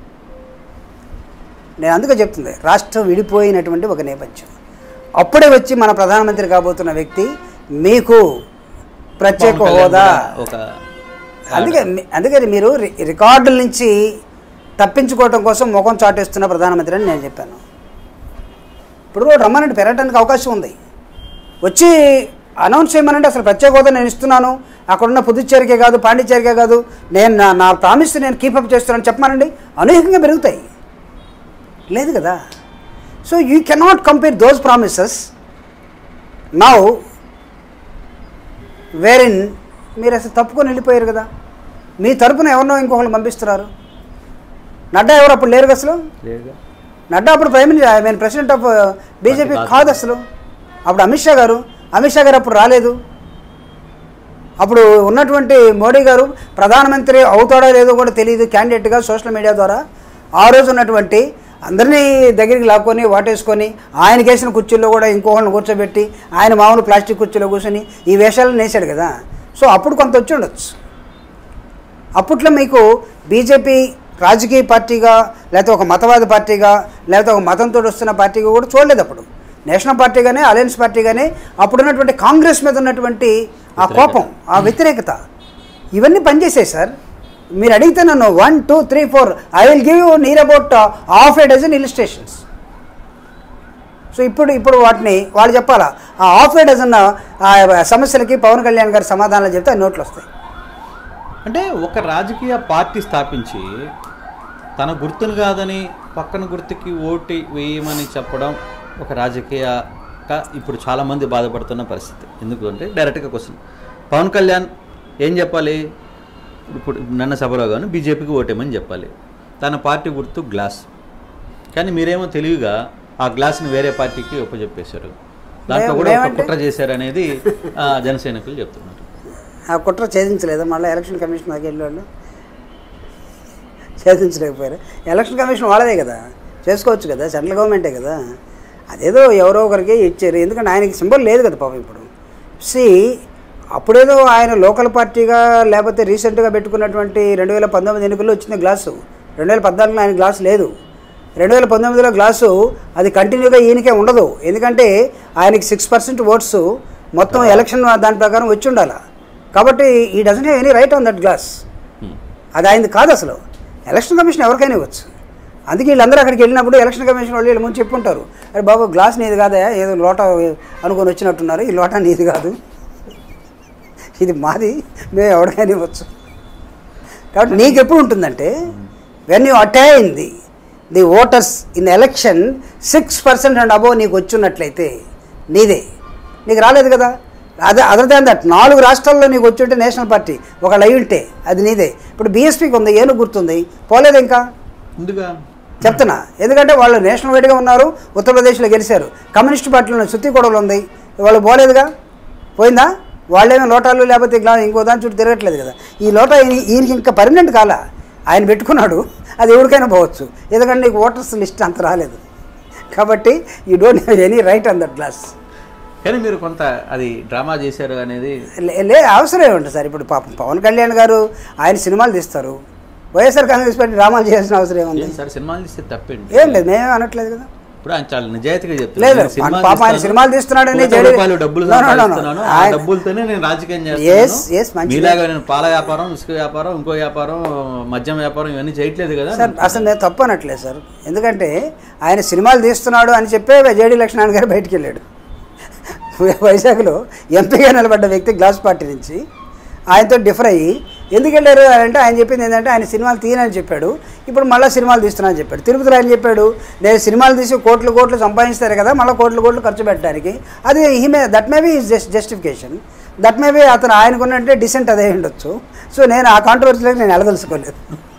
నేను అందుకే చెప్తుంది రాష్ట్రం విడిపోయినటువంటి ఒక నేపథ్యం అప్పుడే వచ్చి మన ప్రధానమంత్రి కాబోతున్న వ్యక్తి మీకు ప్రత్యేక
పవన్ కళ్యాణ్
హోదా
కూడా ఒక
అందుకే మీ- అందుకని మీరు రి- రికార్డుల నుంచి తప్పించుకోవడం కోసం ముఖం చాటేస్తున్న ప్రధానమంత్రి అని నేను చెప్పాను ఇప్పుడు కూడా రమ్మనండి పెరగడానికి అవకాశం ఉంది వచ్చి అనౌన్స్ చేయమనండి అసలు ప్రత్యేక హోదా నేను ఇస్తున్నాను అక్కడున్న పుదుచ్చేరికే కాదు పాండిచ్చేరికే కాదు నేను నా నా ప్రామిస్ నేను కీపప్ చేస్తున్నాను చెప్పమనండి అనూహ్యంగా పెరుగుతాయి లేదు కదా so you cannot compare those promises now wherein మీరు అసలు తప్పుకొని వెళ్ళిపోయారు కదా మీ తరపున ఎవరినో ఇంకొకరు పంపిస్తున్నారు నడ్డా ఎవరు అప్పుడు లేరు కదా అసలు
లేదుగా.
నడ్డా అప్పుడు prime minister I mean president of BJP
కాదు.
కాదు అసలు అప్పుడు అమిత్ షా గారు అమిత్ షా గారు అప్పుడు రాలేదు అప్పుడు ఉన్నటువంటి మోడీ గారు ప్రధానమంత్రి అవుతాడో లేదో కూడా తెలియదు క్యాండిడేట్గా సోషల్ మీడియా ద్వారా ఆ రోజు ఉన్నటువంటి అందరినీ దగ్గరికి లాక్కొని వాటేసుకొని ఆయన వేసిన కుర్చీల్లో కూడా ఇంకొకరిని కూర్చోబెట్టి ఆయన మామూలు ప్లాస్టిక్ కుర్చీలో కూర్చొని ఈ వేషాలను వేసాడు కదా సో అప్పుడు కొంత వచ్చి ఉండొచ్చు అప్పట్లో మీకు బీజేపీ రాజకీయ పార్టీగా లేకపోతే ఒక మతవాద పార్టీగా లేకపోతే ఒక మతంతో వస్తున్న పార్టీగా కూడా చూడలేదు అప్పుడు నేషనల్ పార్టీగానే అలయన్స్ పార్టీగానే అప్పుడున్నటువంటి కాంగ్రెస్ మీద ఉన్నటువంటి ఆ కోపం ఆ వ్యతిరేకత ఇవన్నీ పనిచేసాయి సార్ మీరు అడిగితే నన్ను one two three four I will give you near about half a dozen illustrations so ఇప్పుడు ఇప్పుడు వాటిని వాళ్ళు చెప్పాలా ఆ హాఫ్ ఏ డజన్ ఆ సమస్యలకి పవన్ కళ్యాణ్ గారి సమాధానాలు చెప్తే ఆ నోట్లు వస్తాయి
అంటే ఒక రాజకీయ పార్టీ స్థాపించి తన గుర్తును కాదని పక్కన గుర్తుకి ఓటు వేయమని చెప్పడం ఒక రాజకీయ ఇప్పుడు చాలామంది బాధపడుతున్న పరిస్థితి ఎందుకంటే డైరెక్ట్గా క్వశ్చన్ పవన్ కళ్యాణ్ ఏం చెప్పాలి ఇప్పుడు నిన్న సభలో కానీ బీజేపీకి ఓటేమని చెప్పాలి తన పార్టీ గుర్తు గ్లాస్ కానీ మీరేమో తెలివిగా ఆ గ్లాస్ని వేరే పార్టీకి ఒప్పజెప్పేశారు దాంట్లో కూడా ఒక
మేమంటే-
కుట్ర చేశారనేది ఆ, జనసైనికులు చెప్తున్నారు
ఆ కుట్ర ఛేదించలేదా మళ్ళీ ఎలక్షన్ కమిషన్ దాకా వెళ్ళి వాళ్ళు ఛేదించలేకపోయారు ఎలక్షన్ కమిషన్ వాళ్ళదే కదా చేసుకోవచ్చు కదా సెంట్రల్ గవర్నమెంటే కదా అదేదో ఎవరో ఒకరికి ఇచ్చారు ఎందుకంటే ఆయనకి సింబల్ లేదు కదా పాపం ఇప్పుడు సి అప్పుడేదో ఆయన లోకల్ పార్టీగా లేకపోతే రీసెంట్గా పెట్టుకున్నటువంటి రెండు వేల పంతొమ్మిది ఎన్నికల్లో వచ్చింది గ్లాసు రెండు వేల పద్నాలుగులో ఆయన గ్లాస్ లేదు రెండు వేల పంతొమ్మిదిలో గ్లాసు అది కంటిన్యూగా ఈయనకే ఉండదు ఎందుకంటే ఆయనకి సిక్స్ పర్సెంట్ ఓట్స్ మొత్తం ఎలక్షన్ దాని ప్రకారం వచ్చి ఉండాలి కాబట్టి ఈ doesn't have any right on that class
hmm.
అది ఆయనది కాదు అసలు ఎలక్షన్ కమిషన్ ఎవరికైనా ఇవ్వచ్చు అందుకే వీళ్ళందరూ అక్కడికి వెళ్ళినప్పుడు ఎలక్షన్ కమిషన్ వాళ్ళు వీళ్ళ ముందు చెప్పుంటారు అరే బాబు గ్లాస్ నీది కాదా ఏదో లోట అనుకొని వచ్చినట్టున్నారు ఈ లోట నీది కాదు ఇది మాది మేము ఎవరికైనా ఇవ్వచ్చు కాబట్టి నీకు ఎప్పుడు ఉంటుందంటే when you attain the the voters in election six percent and above నీకు వచ్చున్నట్లయితే నీదే నీకు రాలేదు కదా అదే అదర్ దాన్ దట్ నాలుగు రాష్ట్రాల్లో నీకు వచ్చుంటే నేషనల్ పార్టీ ఒక లై ఉంటే అది నీదే ఇప్పుడు బీఎస్పీకి ఉంది ఏను గుర్తుంది పోలేదు ఇంకా
ముందుగా
చెప్తున్నా ఎందుకంటే వాళ్ళు నేషనల్ వైడ్గా ఉన్నారు ఉత్తరప్రదేశ్లో గెలిచారు కమ్యూనిస్ట్ పార్టీలో సుత్తి కూడా ఉంది వాళ్ళు పోలేదుగా పోయిందా వాళ్ళేమో లోటాలు లేకపోతే ఇలా ఇంకో దాని చుట్టూ తిరగట్లేదు కదా ఈ లోటా ఈయన- ఈయనకి ఇంకా పర్మనెంట్ కాల ఆయన పెట్టుకున్నాడు అది ఎవరికైనా పోవచ్చు ఎందుకంటే నీకు ఓటర్స్ లిస్ట్ అంత రాలేదు కాబట్టి you don't have any right on that class
కానీ మీరు కొంత అది డ్రామా చేశారు అనేది
లే- లే అవసరం ఏముంటుంది సార్ ఇప్పుడు పాపం పవన్ కళ్యాణ్ గారు ఆయన సినిమాలు తీస్తారు వైఎస్ఆర్ కాంగ్రెస్ పార్టీ డ్రామాలు చేయాల్సిన అవసరం ఏముంది
ఏం సార్ సినిమాలు తీస్తే తప్పేంటి
ఏం లేదు మేమేం అనట్లేదు కదా
ఇప్పుడు ఆయన చాలా నిజాయితీగా చెప్తున్నారు.
లేదు,
నేను సినిమాలు
పాపం ఆయన
తీస్తాను,
సినిమాలు తీస్తున్నాడని
కోట్ల
జైలు-
రూపాయలు డబ్బులు
No, no, no, no.
సంపాదిస్తున్నాను ఆ
ఆయన-
డబ్బులతోనే నేను రాజకీయం
Yes,
చేస్తాను
yes, మంచిదే.
మీలాగా నేను పాల వ్యాపారం ఇసుక వ్యాపారం ఇంకో వ్యాపారం మద్యం వ్యాపారం ఇవన్నీ చేయట్లేదు కదా
సార్ అసలు నేను తప్పు అనట్లేదు సార్ ఎందుకంటే ఆయన సినిమాలు తీస్తున్నాడు అని చెప్పే జేడీ లక్ష్మణ్ గారు బయటికి వెళ్ళాడు వైజాగ్లో ఎంపీగా నిలబడ్డ వ్యక్తి గ్లాస్ పార్టీ నుంచి ఆయనతో డిఫర్ అయ్యి ఎందుకు వెళ్ళారు అని అంటే ఆయన చెప్పింది ఏంటంటే ఆయన సినిమాలు తీయనని చెప్పాడు ఇప్పుడు మళ్ళీ సినిమాలు తీస్తున్నా అని చెప్పాడు తిరుపతిలో ఆయన చెప్పాడు నేను సినిమాలు తీసి కోట్లు కోట్లు సంపాదిస్తారు కదా మళ్ళీ కోట్లు కోట్లు ఖర్చు పెట్టడానికి అది he may that may be just justification that may be అతను ఆయనకున్నట్టే డిసెంట్ అదే ఉండొచ్చు సో నేను ఆ కాంట్రవర్సీలోకి నేను వెళ్ళదలుచుకోలేదు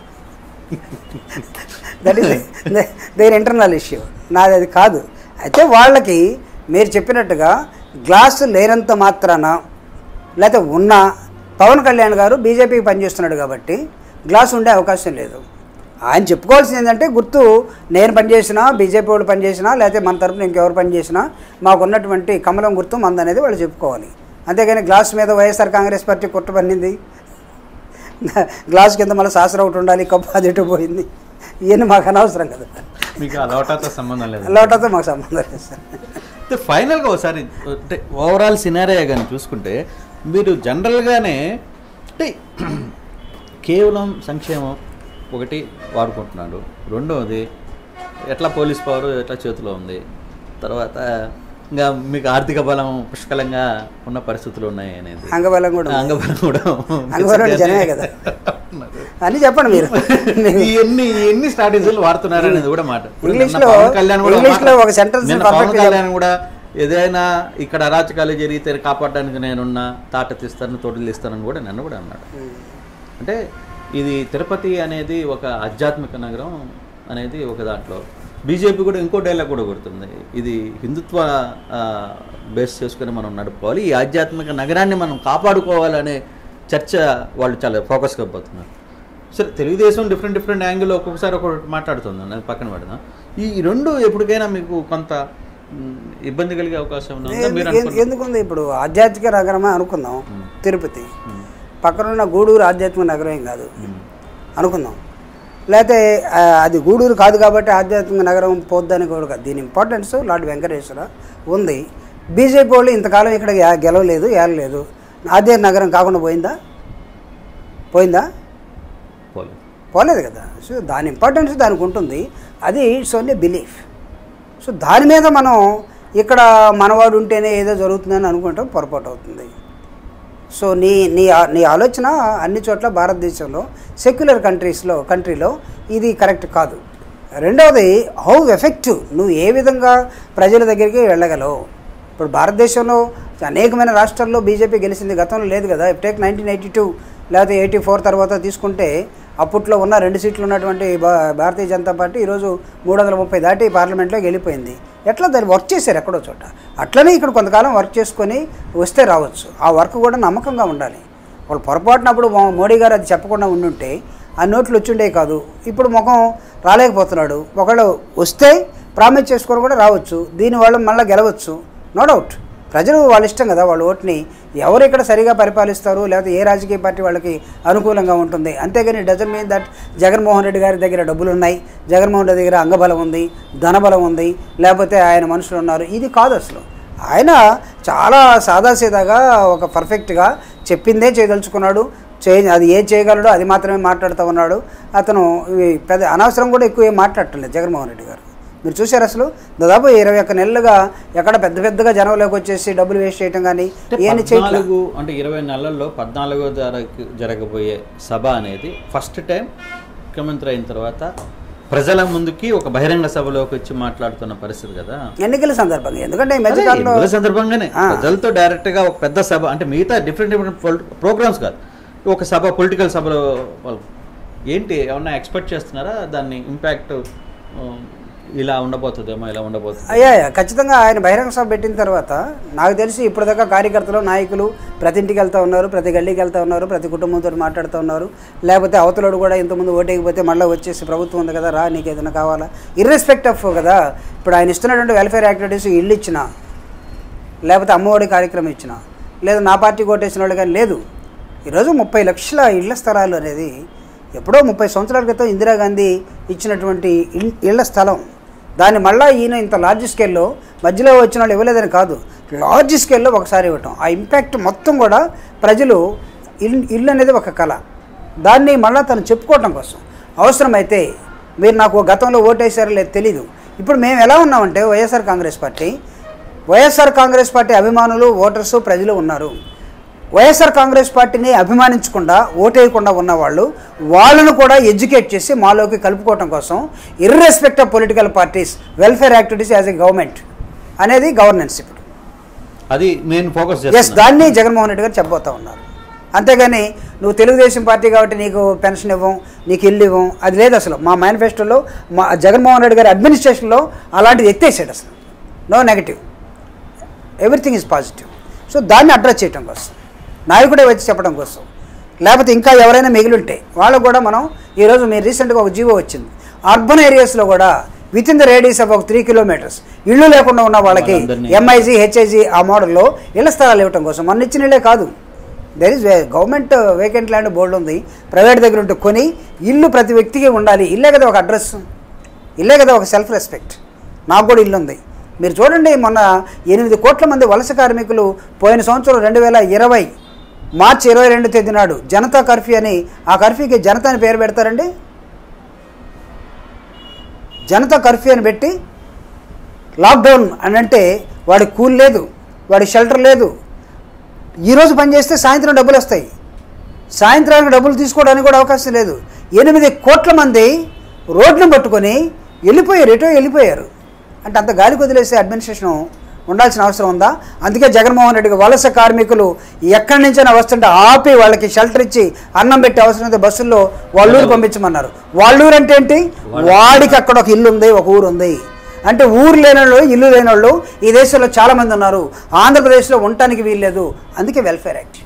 that is their internal issue నాది అది కాదు అయితే వాళ్ళకి మీరు చెప్పినట్టుగా గ్లాసు లేనంత మాత్రాన లేకపోతే ఉన్న పవన్ కళ్యాణ్ గారు బీజేపీకి పనిచేస్తున్నాడు కాబట్టి గ్లాస్ ఉండే అవకాశం లేదు ఆయన చెప్పుకోవాల్సింది ఏంటంటే గుర్తు నేను పనిచేసినా బీజేపీ వాళ్ళు పనిచేసినా లేకపోతే మన తరపున ఇంకెవరు పనిచేసినా మాకు ఉన్నటువంటి కమలం గుర్తు మంది అనేది వాళ్ళు చెప్పుకోవాలి అంతేగాని గ్లాస్ మీద వైఎస్ఆర్ కాంగ్రెస్ పార్టీ కుట్ర పన్నింది గ్లాస్ కింద మళ్ళీ శాస్త్రం ఒకటి ఉండాలి కప్పు అది ఎటు పోయింది ఇవన్నీ మాకు అనవసరం కదా
మీకు ఆ లోటాతో సంబంధం లేదు
లోటతో మాకు సంబంధం లేదు సార్
అయితే ఫైనల్గా ఒకసారి అంటే ఓవరాల్ సినారియా కానీ చూసుకుంటే మీరు జనరల్గానే అంటే కేవలం సంక్షేమం ఒకటి వాడుకుంటున్నాడు రెండవది ఎట్లా పోలీస్ పవర్ ఎట్లా చేతిలో ఉంది తర్వాత ఇంకా మీకు ఆర్థిక బలం పుష్కలంగా ఉన్న పరిస్థితులు ఉన్నాయి అనేది
అంగబలం కూడా ఉంది.
అంగబలం కూడా
అంగబలం అంటే జనమే కదా అన్నీ చెప్పండి మీరు
ఎన్ని ఎన్ని స్ట్రాటజీలు వాడుతున్నారు అనేది కూడా మాట ఇప్పుడు
ఇంగ్లీష్లో-
నిన్న పవన్ కళ్యాణ్ కూడా
ఇంగ్లీష్లో
మాట-
ఒక sentence
నిన్న
perfect
పవన్
గా
కళ్యాణ్ కూడా ఏదైనా ఇక్కడ అరాచకాలు జరిగితే కాపాడడానికి నేనున్నా తాట తీస్తాను తోటలు తీస్తానని కూడా నన్ను కూడా అన్నాడు అంటే ఇది తిరుపతి అనేది ఒక ఆధ్యాత్మిక నగరం అనేది ఒక దాంట్లో బీజేపీ కూడా ఇంకో డైలాగ్ కూడా కొడుతుంది ఇది హిందుత్వ ఆ, బేస్ చేసుకొని మనం నడుపుకోవాలి ఈ ఆధ్యాత్మిక నగరాన్ని మనం కాపాడుకోవాలనే చర్చ వాళ్ళు చాలా ఫోకస్గా పోతున్నారు సరే తెలుగుదేశం డిఫరెంట్ డిఫరెంట్ యాంగిల్లో ఒక్కొక్కసారి ఒక్కొక్కటి మాట్లాడుతుంది నేను పక్కన పెడదాం ఈ రెండు ఎప్పటికైనా మీకు కొంత మ్, ఇబ్బంది కలిగే అవకాశం ఉందా మీరు
ఎందు-
అనుకున్న-
ఎందుకుంది ఇప్పుడు ఆధ్యాత్మిక నగరమే అనుకుందాం తిరుపతి పక్కనున్న గూడూరు ఆధ్యాత్మిక నగరం ఏం కాదు అనుకుందాం లేకపోతే ఆ, అది గూడూరు కాదు కాబట్టి ఆధ్యాత్మిక నగరం పోద్దని కూడా కాదు దీని ఇంపార్టెన్స్ లార్డ్ వెంకటేశ్వర ఉంది బీజేపీ వాళ్ళు ఇంతకాలం ఇక్కడ యా- గెలవలేదు ఏలలేదు ఆధ్యాత్మిక నగరం కాకుండా పోయిందా పోయిందా
పోలేదు.
పోలేదు కదా సో దాని ఇంపార్టెన్స్ దానికి ఉంటుంది అది ఇట్స్ ఓన్లీ బిలీఫ్ సో దాని మీద మనం ఇక్కడ మనవాడు ఉంటేనే ఏదో జరుగుతుందని అనుకుంటాం పొరపాటు అవుతుంది సో నీ నీ ఆ- నీ ఆలోచన అన్ని చోట్ల భారతదేశంలో సెక్యులర్ కంట్రీస్లో కంట్రీలో ఇది కరెక్ట్ కాదు రెండవది హౌ ఎఫెక్టివ్ నువ్వు ఏ విధంగా ప్రజల దగ్గరికి వెళ్ళగలవు ఇప్పుడు భారతదేశంలో అనేకమైన రాష్ట్రాల్లో బీజేపీ గెలిచింది గతంలో లేదు కదా టేక్ నైన్టీన్ ఎయిటీ టూ లేకపోతే ఎయిటీ ఫోర్ తర్వాత తీసుకుంటే అప్పట్లో ఉన్న రెండు సీట్లు ఉన్నటువంటి భా భారతీయ జనతా పార్టీ ఈరోజు మూడు వందల ముప్పై దాటి పార్లమెంట్లోకి వెళ్ళిపోయింది ఎట్లా దాన్ని వర్క్ చేశారు ఎక్కడో చోట అట్లనే ఇక్కడ కొంతకాలం వర్క్ చేసుకొని వస్తే రావచ్చు ఆ వర్క్ కూడా నమ్మకంగా ఉండాలి వాళ్ళు పొరపాటునప్పుడు మో- మోడీ గారు అది చెప్పకుండా ఉండుంటే ఆ నోట్లు వచ్చిండే కాదు ఇప్పుడు ముఖం రాలేకపోతున్నాడు ఒకళ్ళు వస్తే ప్రామిస్ చేసుకొని కూడా రావచ్చు దీనివల్ల మళ్ళీ గెలవచ్చు నో డౌట్ ప్రజలు వాళ్ళ ఇష్టం కదా వాళ్ళ ఓట్ని ఎవరు ఇక్కడ సరిగా పరిపాలిస్తారు లేకపోతే ఏ రాజకీయ పార్టీ వాళ్ళకి అనుకూలంగా ఉంటుంది అంతేగాని doesn't mean that Jaganmohan Reddy గారి దగ్గర డబ్బులు ఉన్నాయి జగన్మోహన్ రెడ్డి దగ్గర అంగబలం ఉంది ధనబలం ఉంది లేకపోతే ఆయన మనుషులు ఉన్నారు ఇది కాదు అసలు ఆయన చాలా సాదాసీదాగా ఒక పర్ఫెక్ట్గా చెప్పిందే చేయదలుచుకున్నాడు చే అది ఏం చేయగలడో అది మాత్రమే మాట్లాడుతూ ఉన్నాడు అతను ఇవి పెద్ద అనవసరం కూడా ఎక్కువ ఏం మాట్లాడటం లేదు జగన్మోహన్ రెడ్డి గారు మీరు చూశారు అసలు దాదాపు ఇరవై ఒక్క నెలలుగా ఎక్కడ పెద్ద పెద్దగా జనంలోకి వచ్చేసి డబ్బులు వేస్ట్ చేయటం కానీ
అంటే
ఏమి చేయట్లేదు
పద్నాలుగు అంటే ఇరవై నెలల్లో పద్నాలుగో తారీఖు జరగబోయే సభ అనేది ఫస్ట్ టైం ముఖ్యమంత్రి అయిన తర్వాత ప్రజల ముందుకి ఒక బహిరంగ సభలోకి వచ్చి మాట్లాడుతున్న పరిస్థితి కదా
ఎన్నికల సందర్భంగా ఎందుకంటే ఈ
అదే,
మధ్యకాలంలో
ఎన్నికల సందర్భంగానే
ఆ.
ప్రజలతో డైరెక్ట్ గా ఒక పెద్ద సభ అంటే మిగతా డిఫరెంట్ డిఫరెంట్ ప్రోగ్రామ్స్ కాదు ఒక సభ పొలిటికల్ సభలో వాళ్ళు ఏంటి ఏమన్నా ఎక్స్పెక్ట్ చేస్తున్నారా దాన్ని ఇంపాక్ట్ ఇలా ఉండబోతుందేమో ఇలా ఉండబోతుంది
అయ్యా అయ్యా, ఖచ్చితంగా ఆయన బహిరంగ సభ పెట్టిన తర్వాత నాకు తెలిసి ఇప్పటిదాకా కార్యకర్తలు నాయకులు ప్రతి ఇంటికి వెళ్తూ ఉన్నారు ప్రతి గల్లీకి వెళ్తూ ఉన్నారు ప్రతి కుటుంబంతో మాట్లాడుతూ ఉన్నారు లేకపోతే అవతలోడు కూడా ఇంతకుముందు ఓటేకపోతే మళ్ళీ వచ్చేసి ప్రభుత్వం ఉంది కదా రా నీకు ఏదైనా కావాలా ఇర్రెస్పెక్ట్ ఆఫ్ కదా ఇప్పుడు ఆయన ఇస్తున్నటువంటి వెల్ఫేర్ యాక్టివిటీస్ ఇల్లు ఇచ్చినా లేకపోతే అమ్మఒడి కార్యక్రమం ఇచ్చినా లేదా నా పార్టీ ఓటేసిన వాళ్ళు కానీ లేదు ఈరోజు ముప్పై లక్షల ఇళ్ల స్థలాలు అనేది ఎప్పుడో ముప్పై సంవత్సరాల క్రితం ఇందిరాగాంధీ ఇచ్చినటువంటి ఇల్- ఇళ్ల స్థలం దాన్ని మళ్ళీ ఈయన ఇంత లార్జ్ స్కేల్లో మధ్యలో వచ్చిన వాళ్ళు ఇవ్వలేదని కాదు లార్జ్ స్కేల్లో ఒకసారి ఇవ్వటం ఆ ఇంపాక్ట్ మొత్తం కూడా ప్రజలు ఇల్లు ఇల్లు అనేది ఒక కళ దాన్ని మళ్ళీ తను చెప్పుకోవటం కోసం అవసరమైతే మీరు నాకు గతంలో ఓటేసారో లేదు తెలీదు ఇప్పుడు మేము ఎలా ఉన్నామంటే వైఎస్ఆర్ కాంగ్రెస్ పార్టీ వైఎస్ఆర్ కాంగ్రెస్ పార్టీ అభిమానులు ఓటర్సు ప్రజలు ఉన్నారు వైఎస్ఆర్ కాంగ్రెస్ పార్టీని అభిమానించకుండా ఓటేయకుండా ఉన్నవాళ్ళు వాళ్ళను కూడా ఎడ్యుకేట్ చేసి మాలోకి కలుపుకోవటం కోసం irrespect of political parties welfare activities as a government అనేది గవర్నెన్స్ ఇప్పుడు
అది నేను ఫోకస్
ఎస్
చేస్తాను
దాన్ని జగన్మోహన్ రెడ్డి గారు చెప్పబోతా ఉన్నారు అంతేగాని నువ్వు తెలుగుదేశం పార్టీ కాబట్టి నీకు పెన్షన్ ఇవ్వం నీకు ఇల్లు ఇవ్వం అది లేదు అసలు మా మేనిఫెస్టోలో మా జగన్మోహన్ రెడ్డి గారి అడ్మినిస్ట్రేషన్లో అలాంటిది ఎత్తేసాడు అసలు no negative everything is positive so దాన్ని అడ్రస్ చేయడం కోసం నాయకుడే వచ్చి చెప్పడం కోసం లేకపోతే ఇంకా ఎవరైనా మిగిలి ఉంటే వాళ్ళకు కూడా మనం ఈరోజు మీరు రీసెంట్గా ఒక జీవో వచ్చింది అర్బన్ ఏరియాస్లో కూడా with in the radius of ఒక త్రీ కిలోమీటర్స్ ఇళ్ళు లేకుండా ఉన్న వాళ్ళకి
వాళ్ళందరినీ-
ఎంఐజీ హెచ్ఐజీ ఆ మోడల్లో ఇళ్ల స్థలాలు ఇవ్వటం కోసం మొన్న ఇచ్చిన ఇళ్ళే కాదు there is government vacant land board ఉంది ప్రైవేట్ దగ్గర ఉంటే కొని ఇల్లు ప్రతి వ్యక్తికి ఉండాలి ఇల్లే కదా ఒక అడ్రస్ ఇల్లే కదా ఒక సెల్ఫ్ రెస్పెక్ట్ నాకు కూడా ఇల్లు ఉంది మీరు చూడండి మొన్న ఎనిమిది కోట్ల మంది వలస కార్మికులు పోయిన సంవత్సరం రెండు వేల ఇరవై మార్చి ఇరవై రెండు తేదీ నాడు జనతా కర్ఫ్యూ అని ఆ కర్ఫ్యూకి జనతా అని పేరు పెడతారండి జనతా కర్ఫ్యూ అని పెట్టి లాక్డౌన్ అని అంటే వాడి కూల్ లేదు వాడి షెల్టర్ లేదు ఈరోజు పని చేస్తే సాయంత్రం డబ్బులు వస్తాయి సాయంత్రానికి డబ్బులు తీసుకోవడానికి కూడా అవకాశం లేదు ఎనిమిది కోట్ల మంది రోడ్లను పట్టుకొని వెళ్ళిపోయారు ఎటో వెళ్ళిపోయారు అంటే అంత గాలి వదిలేసే అడ్మినిస్ట్రేషన్ ఉండాల్సిన అవసరం ఉందా అందుకే జగన్మోహన్ రెడ్డికి వలస కార్మికులు ఎక్కడి నుంచైనా వస్తుంటే ఆపి వాళ్ళకి షెల్టర్ ఇచ్చి అన్నం పెట్టే అవసరం అయితే బస్సుల్లో వాళ్ళూరు పంపించమన్నారు వాళ్ళూరు అంటే ఏంటి వాడికి అక్కడ ఒక ఇల్లు ఉంది ఒక ఊరు ఉంది అంటే ఊరు లేనోళ్ళు ఇల్లు లేనోళ్ళు ఈ దేశంలో చాలామంది ఉన్నారు ఆంధ్రప్రదేశ్లో ఉండటానికి వీల్లేదు అందుకే వెల్ఫేర్ యాక్టివిటీ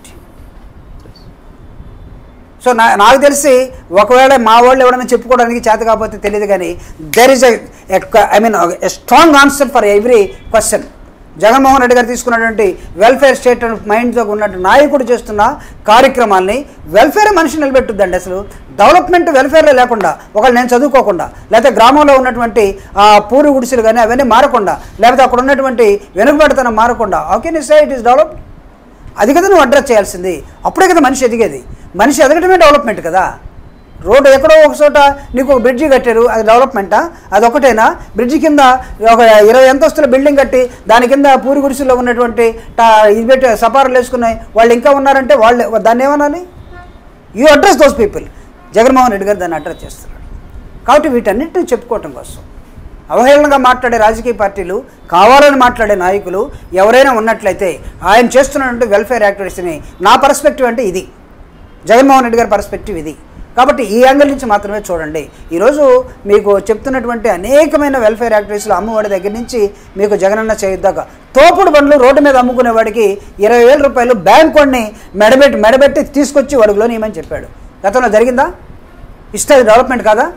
సో నా నాకు తెలిసి ఒకవేళ మా వాళ్ళు ఎవరైనా చెప్పుకోవడానికి చేత కాకపోతే తెలియదు కానీ there is I mean a strong answer for every question Jaganmohan Reddy గారు తీసుకున్నటువంటి వెల్ఫేర్ స్టేట్ మైండ్తో ఉన్నట్టు నాయకుడు చేస్తున్న కార్యక్రమాల్ని వెల్ఫేర్ మనిషి నిలబెట్టుద్దండి అసలు డెవలప్మెంట్ వెల్ఫేర్లో లేకుండా ఒకవేళ నేను చదువుకోకుండా లేకపోతే గ్రామంలో ఉన్నటువంటి ఆ పూరి గుడిసెలు కానీ అవన్నీ మారకుండా లేకపోతే అక్కడ ఉన్నటువంటి వెనుకబడితనం మారకుండా how can say it is develop అది కదా నువ్వు అడ్రస్ చేయాల్సింది అప్పుడే కదా మనిషి ఎదిగేది మనిషి ఎదగటమే డెవలప్మెంట్ కదా రోడ్డు ఎక్కడో ఒక చోట నీకు ఒక బ్రిడ్జి కట్టారు అది డెవలప్మెంటా అది ఒకటేనా బ్రిడ్జి కింద ఒక ఇరవై అంతస్తుల బిల్డింగ్ కట్టి దాని కింద పూరి గుడిసెలో ఉన్నటువంటి టా ఇది పెట్టి సపారాలు వేసుకున్నాయి వాళ్ళు ఇంకా ఉన్నారంటే వాళ్ళు దాన్ని ఏమనాలి you address those people Jaganmohan Reddy గారు దాన్ని అడ్రస్ చేస్తున్నాడు కాబట్టి వీటన్నిటిని చెప్పుకోవటం కోసం అవహేళనగా మాట్లాడే రాజకీయ పార్టీలు కావాలని మాట్లాడే నాయకులు ఎవరైనా ఉన్నట్లయితే ఆయన చేస్తున్నటువంటి వెల్ఫేర్ యాక్టివిటీస్ని నా పర్స్పెక్టివ్ అంటే ఇది జగన్మోహన్ రెడ్డి గారి పర్స్పెక్టివ్ ఇది కాబట్టి ఈ యాంగిల్ నుంచి మాత్రమే చూడండి ఈరోజు మీకు చెప్తున్నటువంటి అనేకమైన వెల్ఫేర్ యాక్టివిటీస్లో అమ్మఒడి దగ్గర నుంచి మీకు జగనన్న చేయొద్దాక తోపుడు బండ్లు రోడ్డు మీద అమ్ముకునే వాడికి ఇరవై వేల రూపాయలు బ్యాంక్ వాడిని మెడబెట్టి మెడబెట్టి తీసుకొచ్చి వాడికి లోన్ ఇవ్వమని చెప్పాడు గతంలో జరిగిందా ఇస్తే డెవలప్మెంట్ కాదా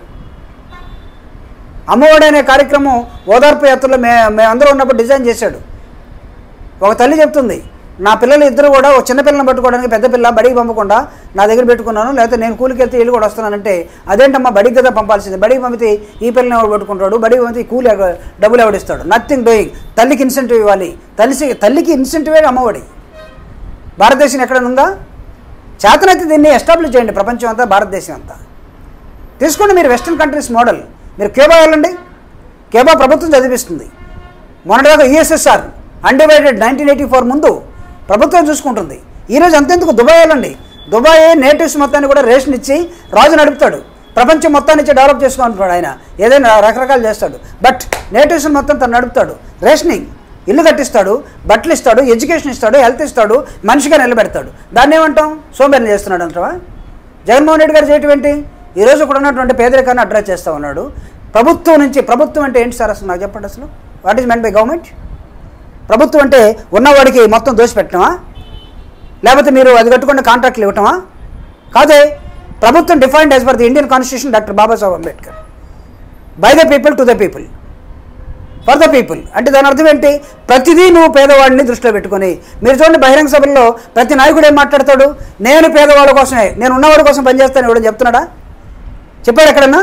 అమ్మఒడి అనే కార్యక్రమం ఓదార్పు యాత్రలో మే మేమందరం ఉన్నప్పుడు డిజైన్ చేశాడు ఒక తల్లి చెప్తుంది నా పిల్లలు ఇద్దరు కూడా ఒక చిన్న పిల్లని పట్టుకోవడానికి పెద్ద పిల్ల బడికి పంపకుండా నా దగ్గర పెట్టుకున్నాను లేకపోతే నేను కూలికి వెళ్తే ఇల్లు కూడా వస్తున్నానంటే అదేంటమ్మా బడికి కదా పంపాల్సింది బడికి పంపితే ఈ పిల్లని ఎవడు పట్టుకుంటాడు బడికి పంపితే ఈ కూలి ఎవ- డబ్బులు ఎవడిస్తాడు నథింగ్ డూయింగ్ తల్లికి ఇన్సెంటివ్ ఇవ్వాలి తల్లి తల్లికి ఇన్సెంటివే అమ్మఒడి భారతదేశం ఎక్కడైనా ఉందా చేతనైతే దీన్ని ఎస్టాబ్లిష్ చేయండి ప్రపంచం అంతా భారతదేశం అంతా తీసుకోండి మీరు వెస్ట్రన్ కంట్రీస్ మోడల్ మీరు కేబా వెళ్ళండి కేబా ప్రభుత్వం చదివిస్తుంది మొన్నటిదాకా ESSR undivided nineteen eighty four ముందు ప్రభుత్వం చూసుకుంటుంది ఈరోజు అంతెందుకు దుబాయ్ వెళ్ళండి దుబాయ్ నేటివ్స్ మొత్తాన్ని కూడా రేషన్ ఇచ్చి రాజు నడుపుతాడు ప్రపంచం మొత్తాన్ని ఇచ్చి డెవలప్ చేసుకుంటున్నాడు ఆయన ఏదైనా రకరకాలు చేస్తాడు బట్ నేటివ్స్ మొత్తం తను నడుపుతాడు రేషనింగ్ ఇల్లు కట్టిస్తాడు బట్టలు ఇస్తాడు ఎడ్యుకేషన్ ఇస్తాడు హెల్త్ ఇస్తాడు మనిషిగా నిలబెడతాడు దాన్ని ఏమంటాం సోంబేరిని చేస్తున్నాడు అంటావా జగన్మోహన్ రెడ్డి గారు చేయటం ఏంటి ఈరోజు ఇక్కడ ఉన్నటువంటి పేదరికాన్ని అడ్రస్ చేస్తూ ఉన్నాడు ప్రభుత్వం నుంచి ప్రభుత్వం అంటే ఏంటి సార్ అసలు నాకు చెప్పండి అసలు what is meant by government ప్రభుత్వం అంటే ఉన్నవాడికి మొత్తం దోషిపెట్టడమా లేకపోతే మీరు అది కట్టుకున్న కాంట్రాక్ట్లు ఇవ్వటమా కాదే ప్రభుత్వం defined as per the Indian constitution doctor Babasaheb Ambedkar by the people to the people for the people అంటే దాని అర్థం ఏంటి ప్రతిదీ నువ్వు పేదవాడిని దృష్టిలో పెట్టుకొని మీరు చూడండి బహిరంగ సభల్లో ప్రతి నాయకుడు ఏం మాట్లాడతాడు నేను పేదవాళ్ళ కోసమే నేను ఉన్నవాడి కోసం పనిచేస్తాను ఎవడని చెప్తున్నాడా చెప్పాడు ఎక్కడన్నా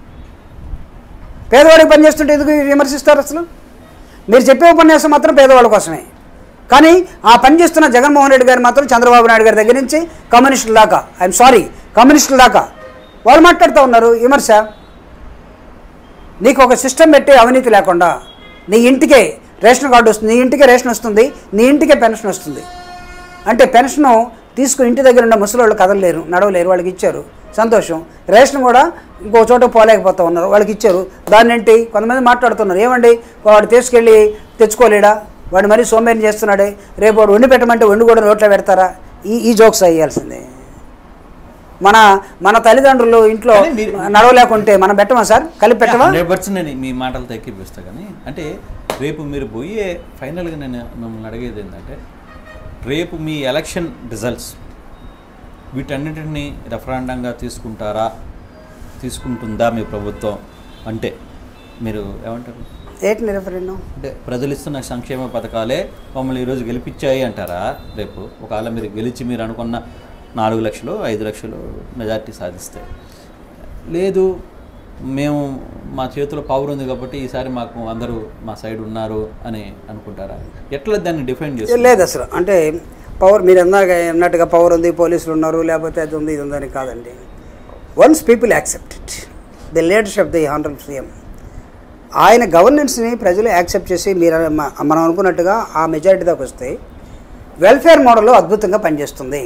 పేదవాడికి పనిచేస్తుంటే ఎందుకు విమర్శిస్తారు అసలు మీరు చెప్పే ఉపన్యాసం మాత్రం పేదవాళ్ళ కోసమే కానీ ఆ పని చేస్తున్న జగన్మోహన్ రెడ్డి గారు మాత్రం చంద్రబాబు నాయుడు గారి దగ్గర నుంచి కమ్యూనిస్టుల దాకా ఐఎమ్ సారీ కమ్యూనిస్టుల దాకా వాళ్ళు మాట్లాడుతూ ఉన్నారు విమర్శ నీకు ఒక సిస్టమ్ పెట్టి అవినీతి లేకుండా నీ ఇంటికే రేషన్ కార్డు వస్తుంది నీ ఇంటికే రేషన్ వస్తుంది నీ ఇంటికే పెన్షన్ వస్తుంది అంటే పెన్షను తీసుకుని ఇంటి దగ్గర ఉన్న ముసలోళ్ళు కదలలేరు నడవలేరు వాళ్ళకి ఇచ్చారు సంతోషం రేషన్ కూడా ఇంకో చోట పోలేకపోతా ఉన్నారు వాళ్ళకి ఇచ్చారు దాన్ని ఏంటి కొంతమంది మాట్లాడుతున్నారు ఏమండి వాడు తీసుకెళ్ళి తెచ్చుకోలేడా వాడు మరీ సోమేరం చేస్తున్నాడే రేపు వాడు వండి పెట్టమంటే వండి కూడా నోట్లో పెడతారా ఈ ఈ జోక్స్ అయ్యాల్సిందే మన మన తల్లిదండ్రులు ఇంట్లో
కానీ మీరు-
నడవలేకుంటే మనం పెట్టమా సార్ కలిపి పెట్టమా
హండ్రెడ్ పర్సెంట్ నేను మీ మాటలతో ఎక్కిపిస్తా కానీ అంటే రేపు మీరు పోయే ఫైనల్గా నేను మిమ్మల్ని అడిగేది ఏంటంటే రేపు మీ ఎలక్షన్ రిజల్ట్స్ వీటన్నిటిని రెఫరాండంగా తీసుకుంటారా తీసుకుంటుందా మీ ప్రభుత్వం అంటే మీరు ఏమంటారు
ఏంటి రెఫరెండం
అంటే ప్రజలు ఇస్తున్న సంక్షేమ పథకాలే మమ్మల్ని ఈరోజు గెలిపించాయి అంటారా రేపు ఒకవేళ మీరు గెలిచి మీరు అనుకున్న నాలుగు లక్షలు ఐదు లక్షలు మెజార్టీ సాధిస్తే లేదు మేము మా చేతిలో పవర్ ఉంది కాబట్టి ఈసారి మాకు అందరూ మా సైడ్ ఉన్నారు అని అనుకుంటారా ఎట్లా దాన్ని డిఫైన్ చేస్తారు
లేదు అసలు అంటే పవర్ మీరు అన్నాక అన్నట్టుగా పవర్ ఉంది పోలీసులు ఉన్నారు లేకపోతే అది ఉంది ఇది ఉందని కాదండి once people accept it the leadership the honourable CM ఆయన గవర్నెన్స్ని ప్రజలు యాక్సెప్ట్ చేసి మీరు మ- మనం అనుకున్నట్టుగా ఆ మెజారిటీ దాకా వస్తే వెల్ఫేర్ మోడల్ అద్భుతంగా పనిచేస్తుంది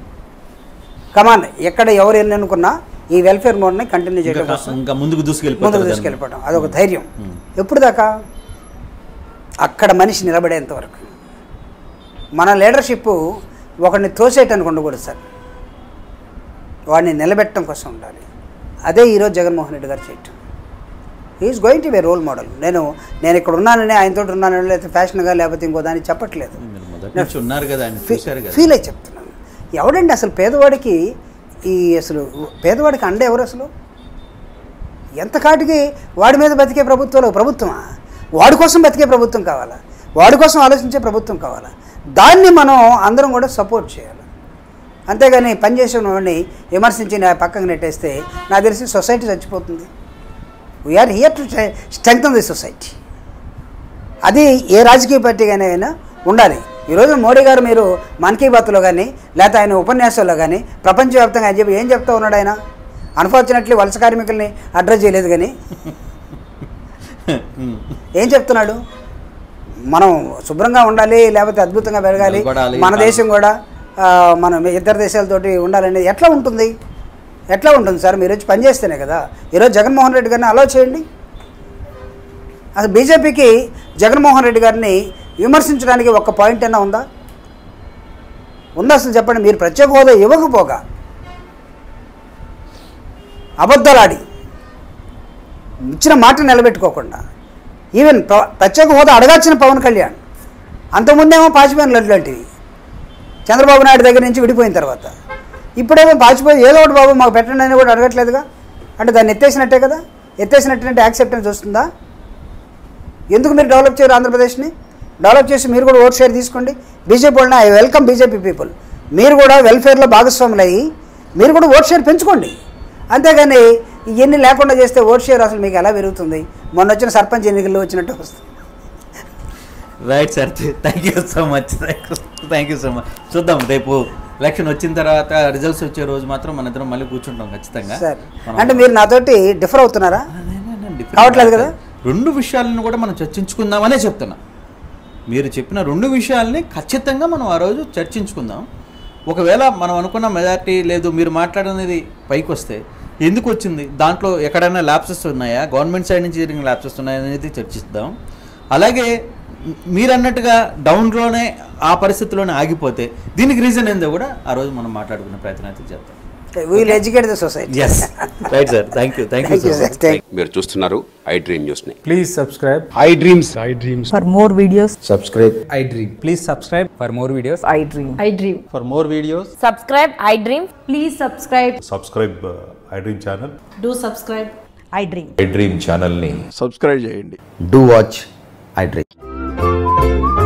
కమాన్ ఎక్కడ ఎవరు ఎన్ని అనుకున్నా ఈ వెల్ఫేర్ మోడల్ని కంటిన్యూ చేయడం
ఇంకా
కోసం
ఇంకా ముందుకు
ముందుకు
దూసుకెళ్ళిపోతారు
తీసుకెళ్ళిపోవడం అదొక ధైర్యం
మ్మ్.
ఎప్పుడు దాకా అక్కడ మనిషి నిలబడేంత వరకు మన లీడర్షిప్ ఒకరిని తోసేయటానికి ఉండకూడదు సార్ వాడిని నిలబెట్టడం కోసం ఉండాలి అదే ఈరోజు జగన్మోహన్ రెడ్డి గారు చేయటం is going to be role model నేను నేను ఇక్కడ ఉన్నానని ఆయనతో ఉన్నానని లేకపోతే ఫ్యాషన్గా లేకపోతే ఇంకో దాన్ని చెప్పట్లేదు
మీరు మొదటి నుంచి ఉన్నారు కదా ఆయన చూశారు కదా
ఫీల్ అయి చెప్తున్నాను ఎవడండి అసలు పేదవాడికి ఈ అసలు పేదవాడికి అండ ఎవరు అసలు ఎంత కాటికి వాడి మీద బతికే ప్రభుత్వాలు ప్రభుత్వమా వాడి కోసం బతికే ప్రభుత్వం కావాలా వాడి కోసం ఆలోచించే ప్రభుత్వం కావాలా దాన్ని మనం అందరం కూడా సపోర్ట్ చేయాలి అంతేగాని పనిచేసే వాడిని విమర్శించి నా పక్కకు నెట్టేస్తే నాకు తెలిసి సొసైటీ చచ్చిపోతుంది we are here to strengthen the society అది ఏ రాజకీయ పార్టీగానైనా ఉండాలి ఈరోజు మోడీ గారు మీరు మన్ కీ బాత్లో కానీ లేకపోతే ఆయన ఉపన్యాసాల్లో కానీ ప్రపంచవ్యాప్తంగా ఆయన చెప్పి ఏం చెప్తా ఉన్నాడు ఆయన అన్ఫార్చునేట్లీ వలస కార్మికుల్ని అడ్రస్ చేయలేదు కానీ ఏం చెప్తున్నాడు మనం శుభ్రంగా ఉండాలి లేకపోతే అద్భుతంగా పెరగాలి
నిలబడాలి.
మన దేశం కూడా ఆ, మనం ఇతర దేశాలతోటి ఉండాలని ఎట్లా ఉంటుంది ఎట్లా ఉంటుంది సార్ మీరు వచ్చి పనిచేస్తేనే కదా ఈరోజు జగన్మోహన్ రెడ్డి గారిని అలో చేయండి అసలు బీజేపీకి జగన్మోహన్ రెడ్డి గారిని విమర్శించడానికి ఒక్క పాయింట్ అయినా ఉందా ఉందా అసలు చెప్పండి మీరు ప్రత్యేక హోదా ఇవ్వకపోగా అబద్ధాలాడి ఇచ్చిన మాట నిలబెట్టుకోకుండా ఈవెన్ ప్ర- ప్రత్యేక హోదా అడగాల్సిన పవన్ కళ్యాణ్ అంతకుముందేమో పాచిపోయిన లడ్డు లాంటివి చంద్రబాబు నాయుడు దగ్గర నుంచి విడిపోయిన తర్వాత ఇప్పుడేమో పాచిపోయి ఏదో ఒకటి బాబు మాకు పెట్టండి అని కూడా అడగట్లేదుగా అంటే దాన్ని ఎత్తేసినట్టే కదా ఎత్తేసినట్టు యాక్సెప్టెన్స్ వస్తుందా ఎందుకు మీరు డెవలప్ చేయరు ఆంధ్రప్రదేశ్ని డెవలప్ చేసి మీరు కూడా ఓట్ షేర్ తీసుకోండి బీజేపీ వాళ్ళని ఐ వెల్కమ్ బీజేపీ పీపుల్ మీరు కూడా వెల్ఫేర్లో భాగస్వాములు అయ్యి మీరు కూడా ఓట్ షేర్ పెంచుకోండి అంతేగాని ఇవన్నీ లేకుండా చేస్తే ఓట్ షేర్ అసలు మీకు ఎలా పెరుగుతుంది మొన్న వచ్చిన సర్పంచ్ ఎన్నికల్లో వచ్చినట్టు వస్తుంది
right sir thank you so much thank you so much చూద్దాం రేపు ఎలక్షన్ వచ్చిన తర్వాత రిజల్ట్స్ వచ్చే రోజు మాత్రం మన ఇద్దరం మళ్ళీ కూర్చుంటాం ఖచ్చితంగా
సార్
మనం-
అంటే మీరు నాతోటి డిఫర్ అవుతున్నారా
different
కావట్లేదు కదా?
రెండు విషయాలను కూడా మనం చర్చించుకుందామనే చెప్తున్నా మీరు చెప్పిన రెండు విషయాల్ని ఖచ్చితంగా మనం ఆ రోజు చర్చించుకుందాం ఒకవేళ మనం అనుకున్న మెజార్టీ లేదు మీరు మాట్లాడినది పైకి వస్తే ఎందుకు వచ్చింది దాంట్లో ఎక్కడైనా ల్యాప్సెస్ ఉన్నాయా గవర్నమెంట్ సైడ్ నుంచి జరిగిన ల్యాప్సెస్ ఉన్నాయా అనేది చర్చిద్దాం అలాగే మీరు అన్నట్టుగా డౌన్లోనే ఆ పరిస్థితిలోనే ఆగిపోతే దీనికి రీజన్ ఏందో కూడా ఆ రోజు మనం మాట్లాడుకునే ప్రయత్నం అయితే చేద్దాం
we'll educate the society
yes right sir thank you thank you
thank you
so
sir
much
thank
మీరు చూస్తున్నారు ఐ డ్రీమ్ న్యూస్ ని
Please subscribe.
I dreams.
I dreams.
For more videos,
Subscribe.
I dream. Please subscribe for more videos.
I dream.
I dream.
For more videos.
Subscribe, I dream. Please subscribe.
Subscribe I dream channel
Do subscribe.
I dream.
I dream ఛానల్ని
subscribe చేయండి
do watch I dream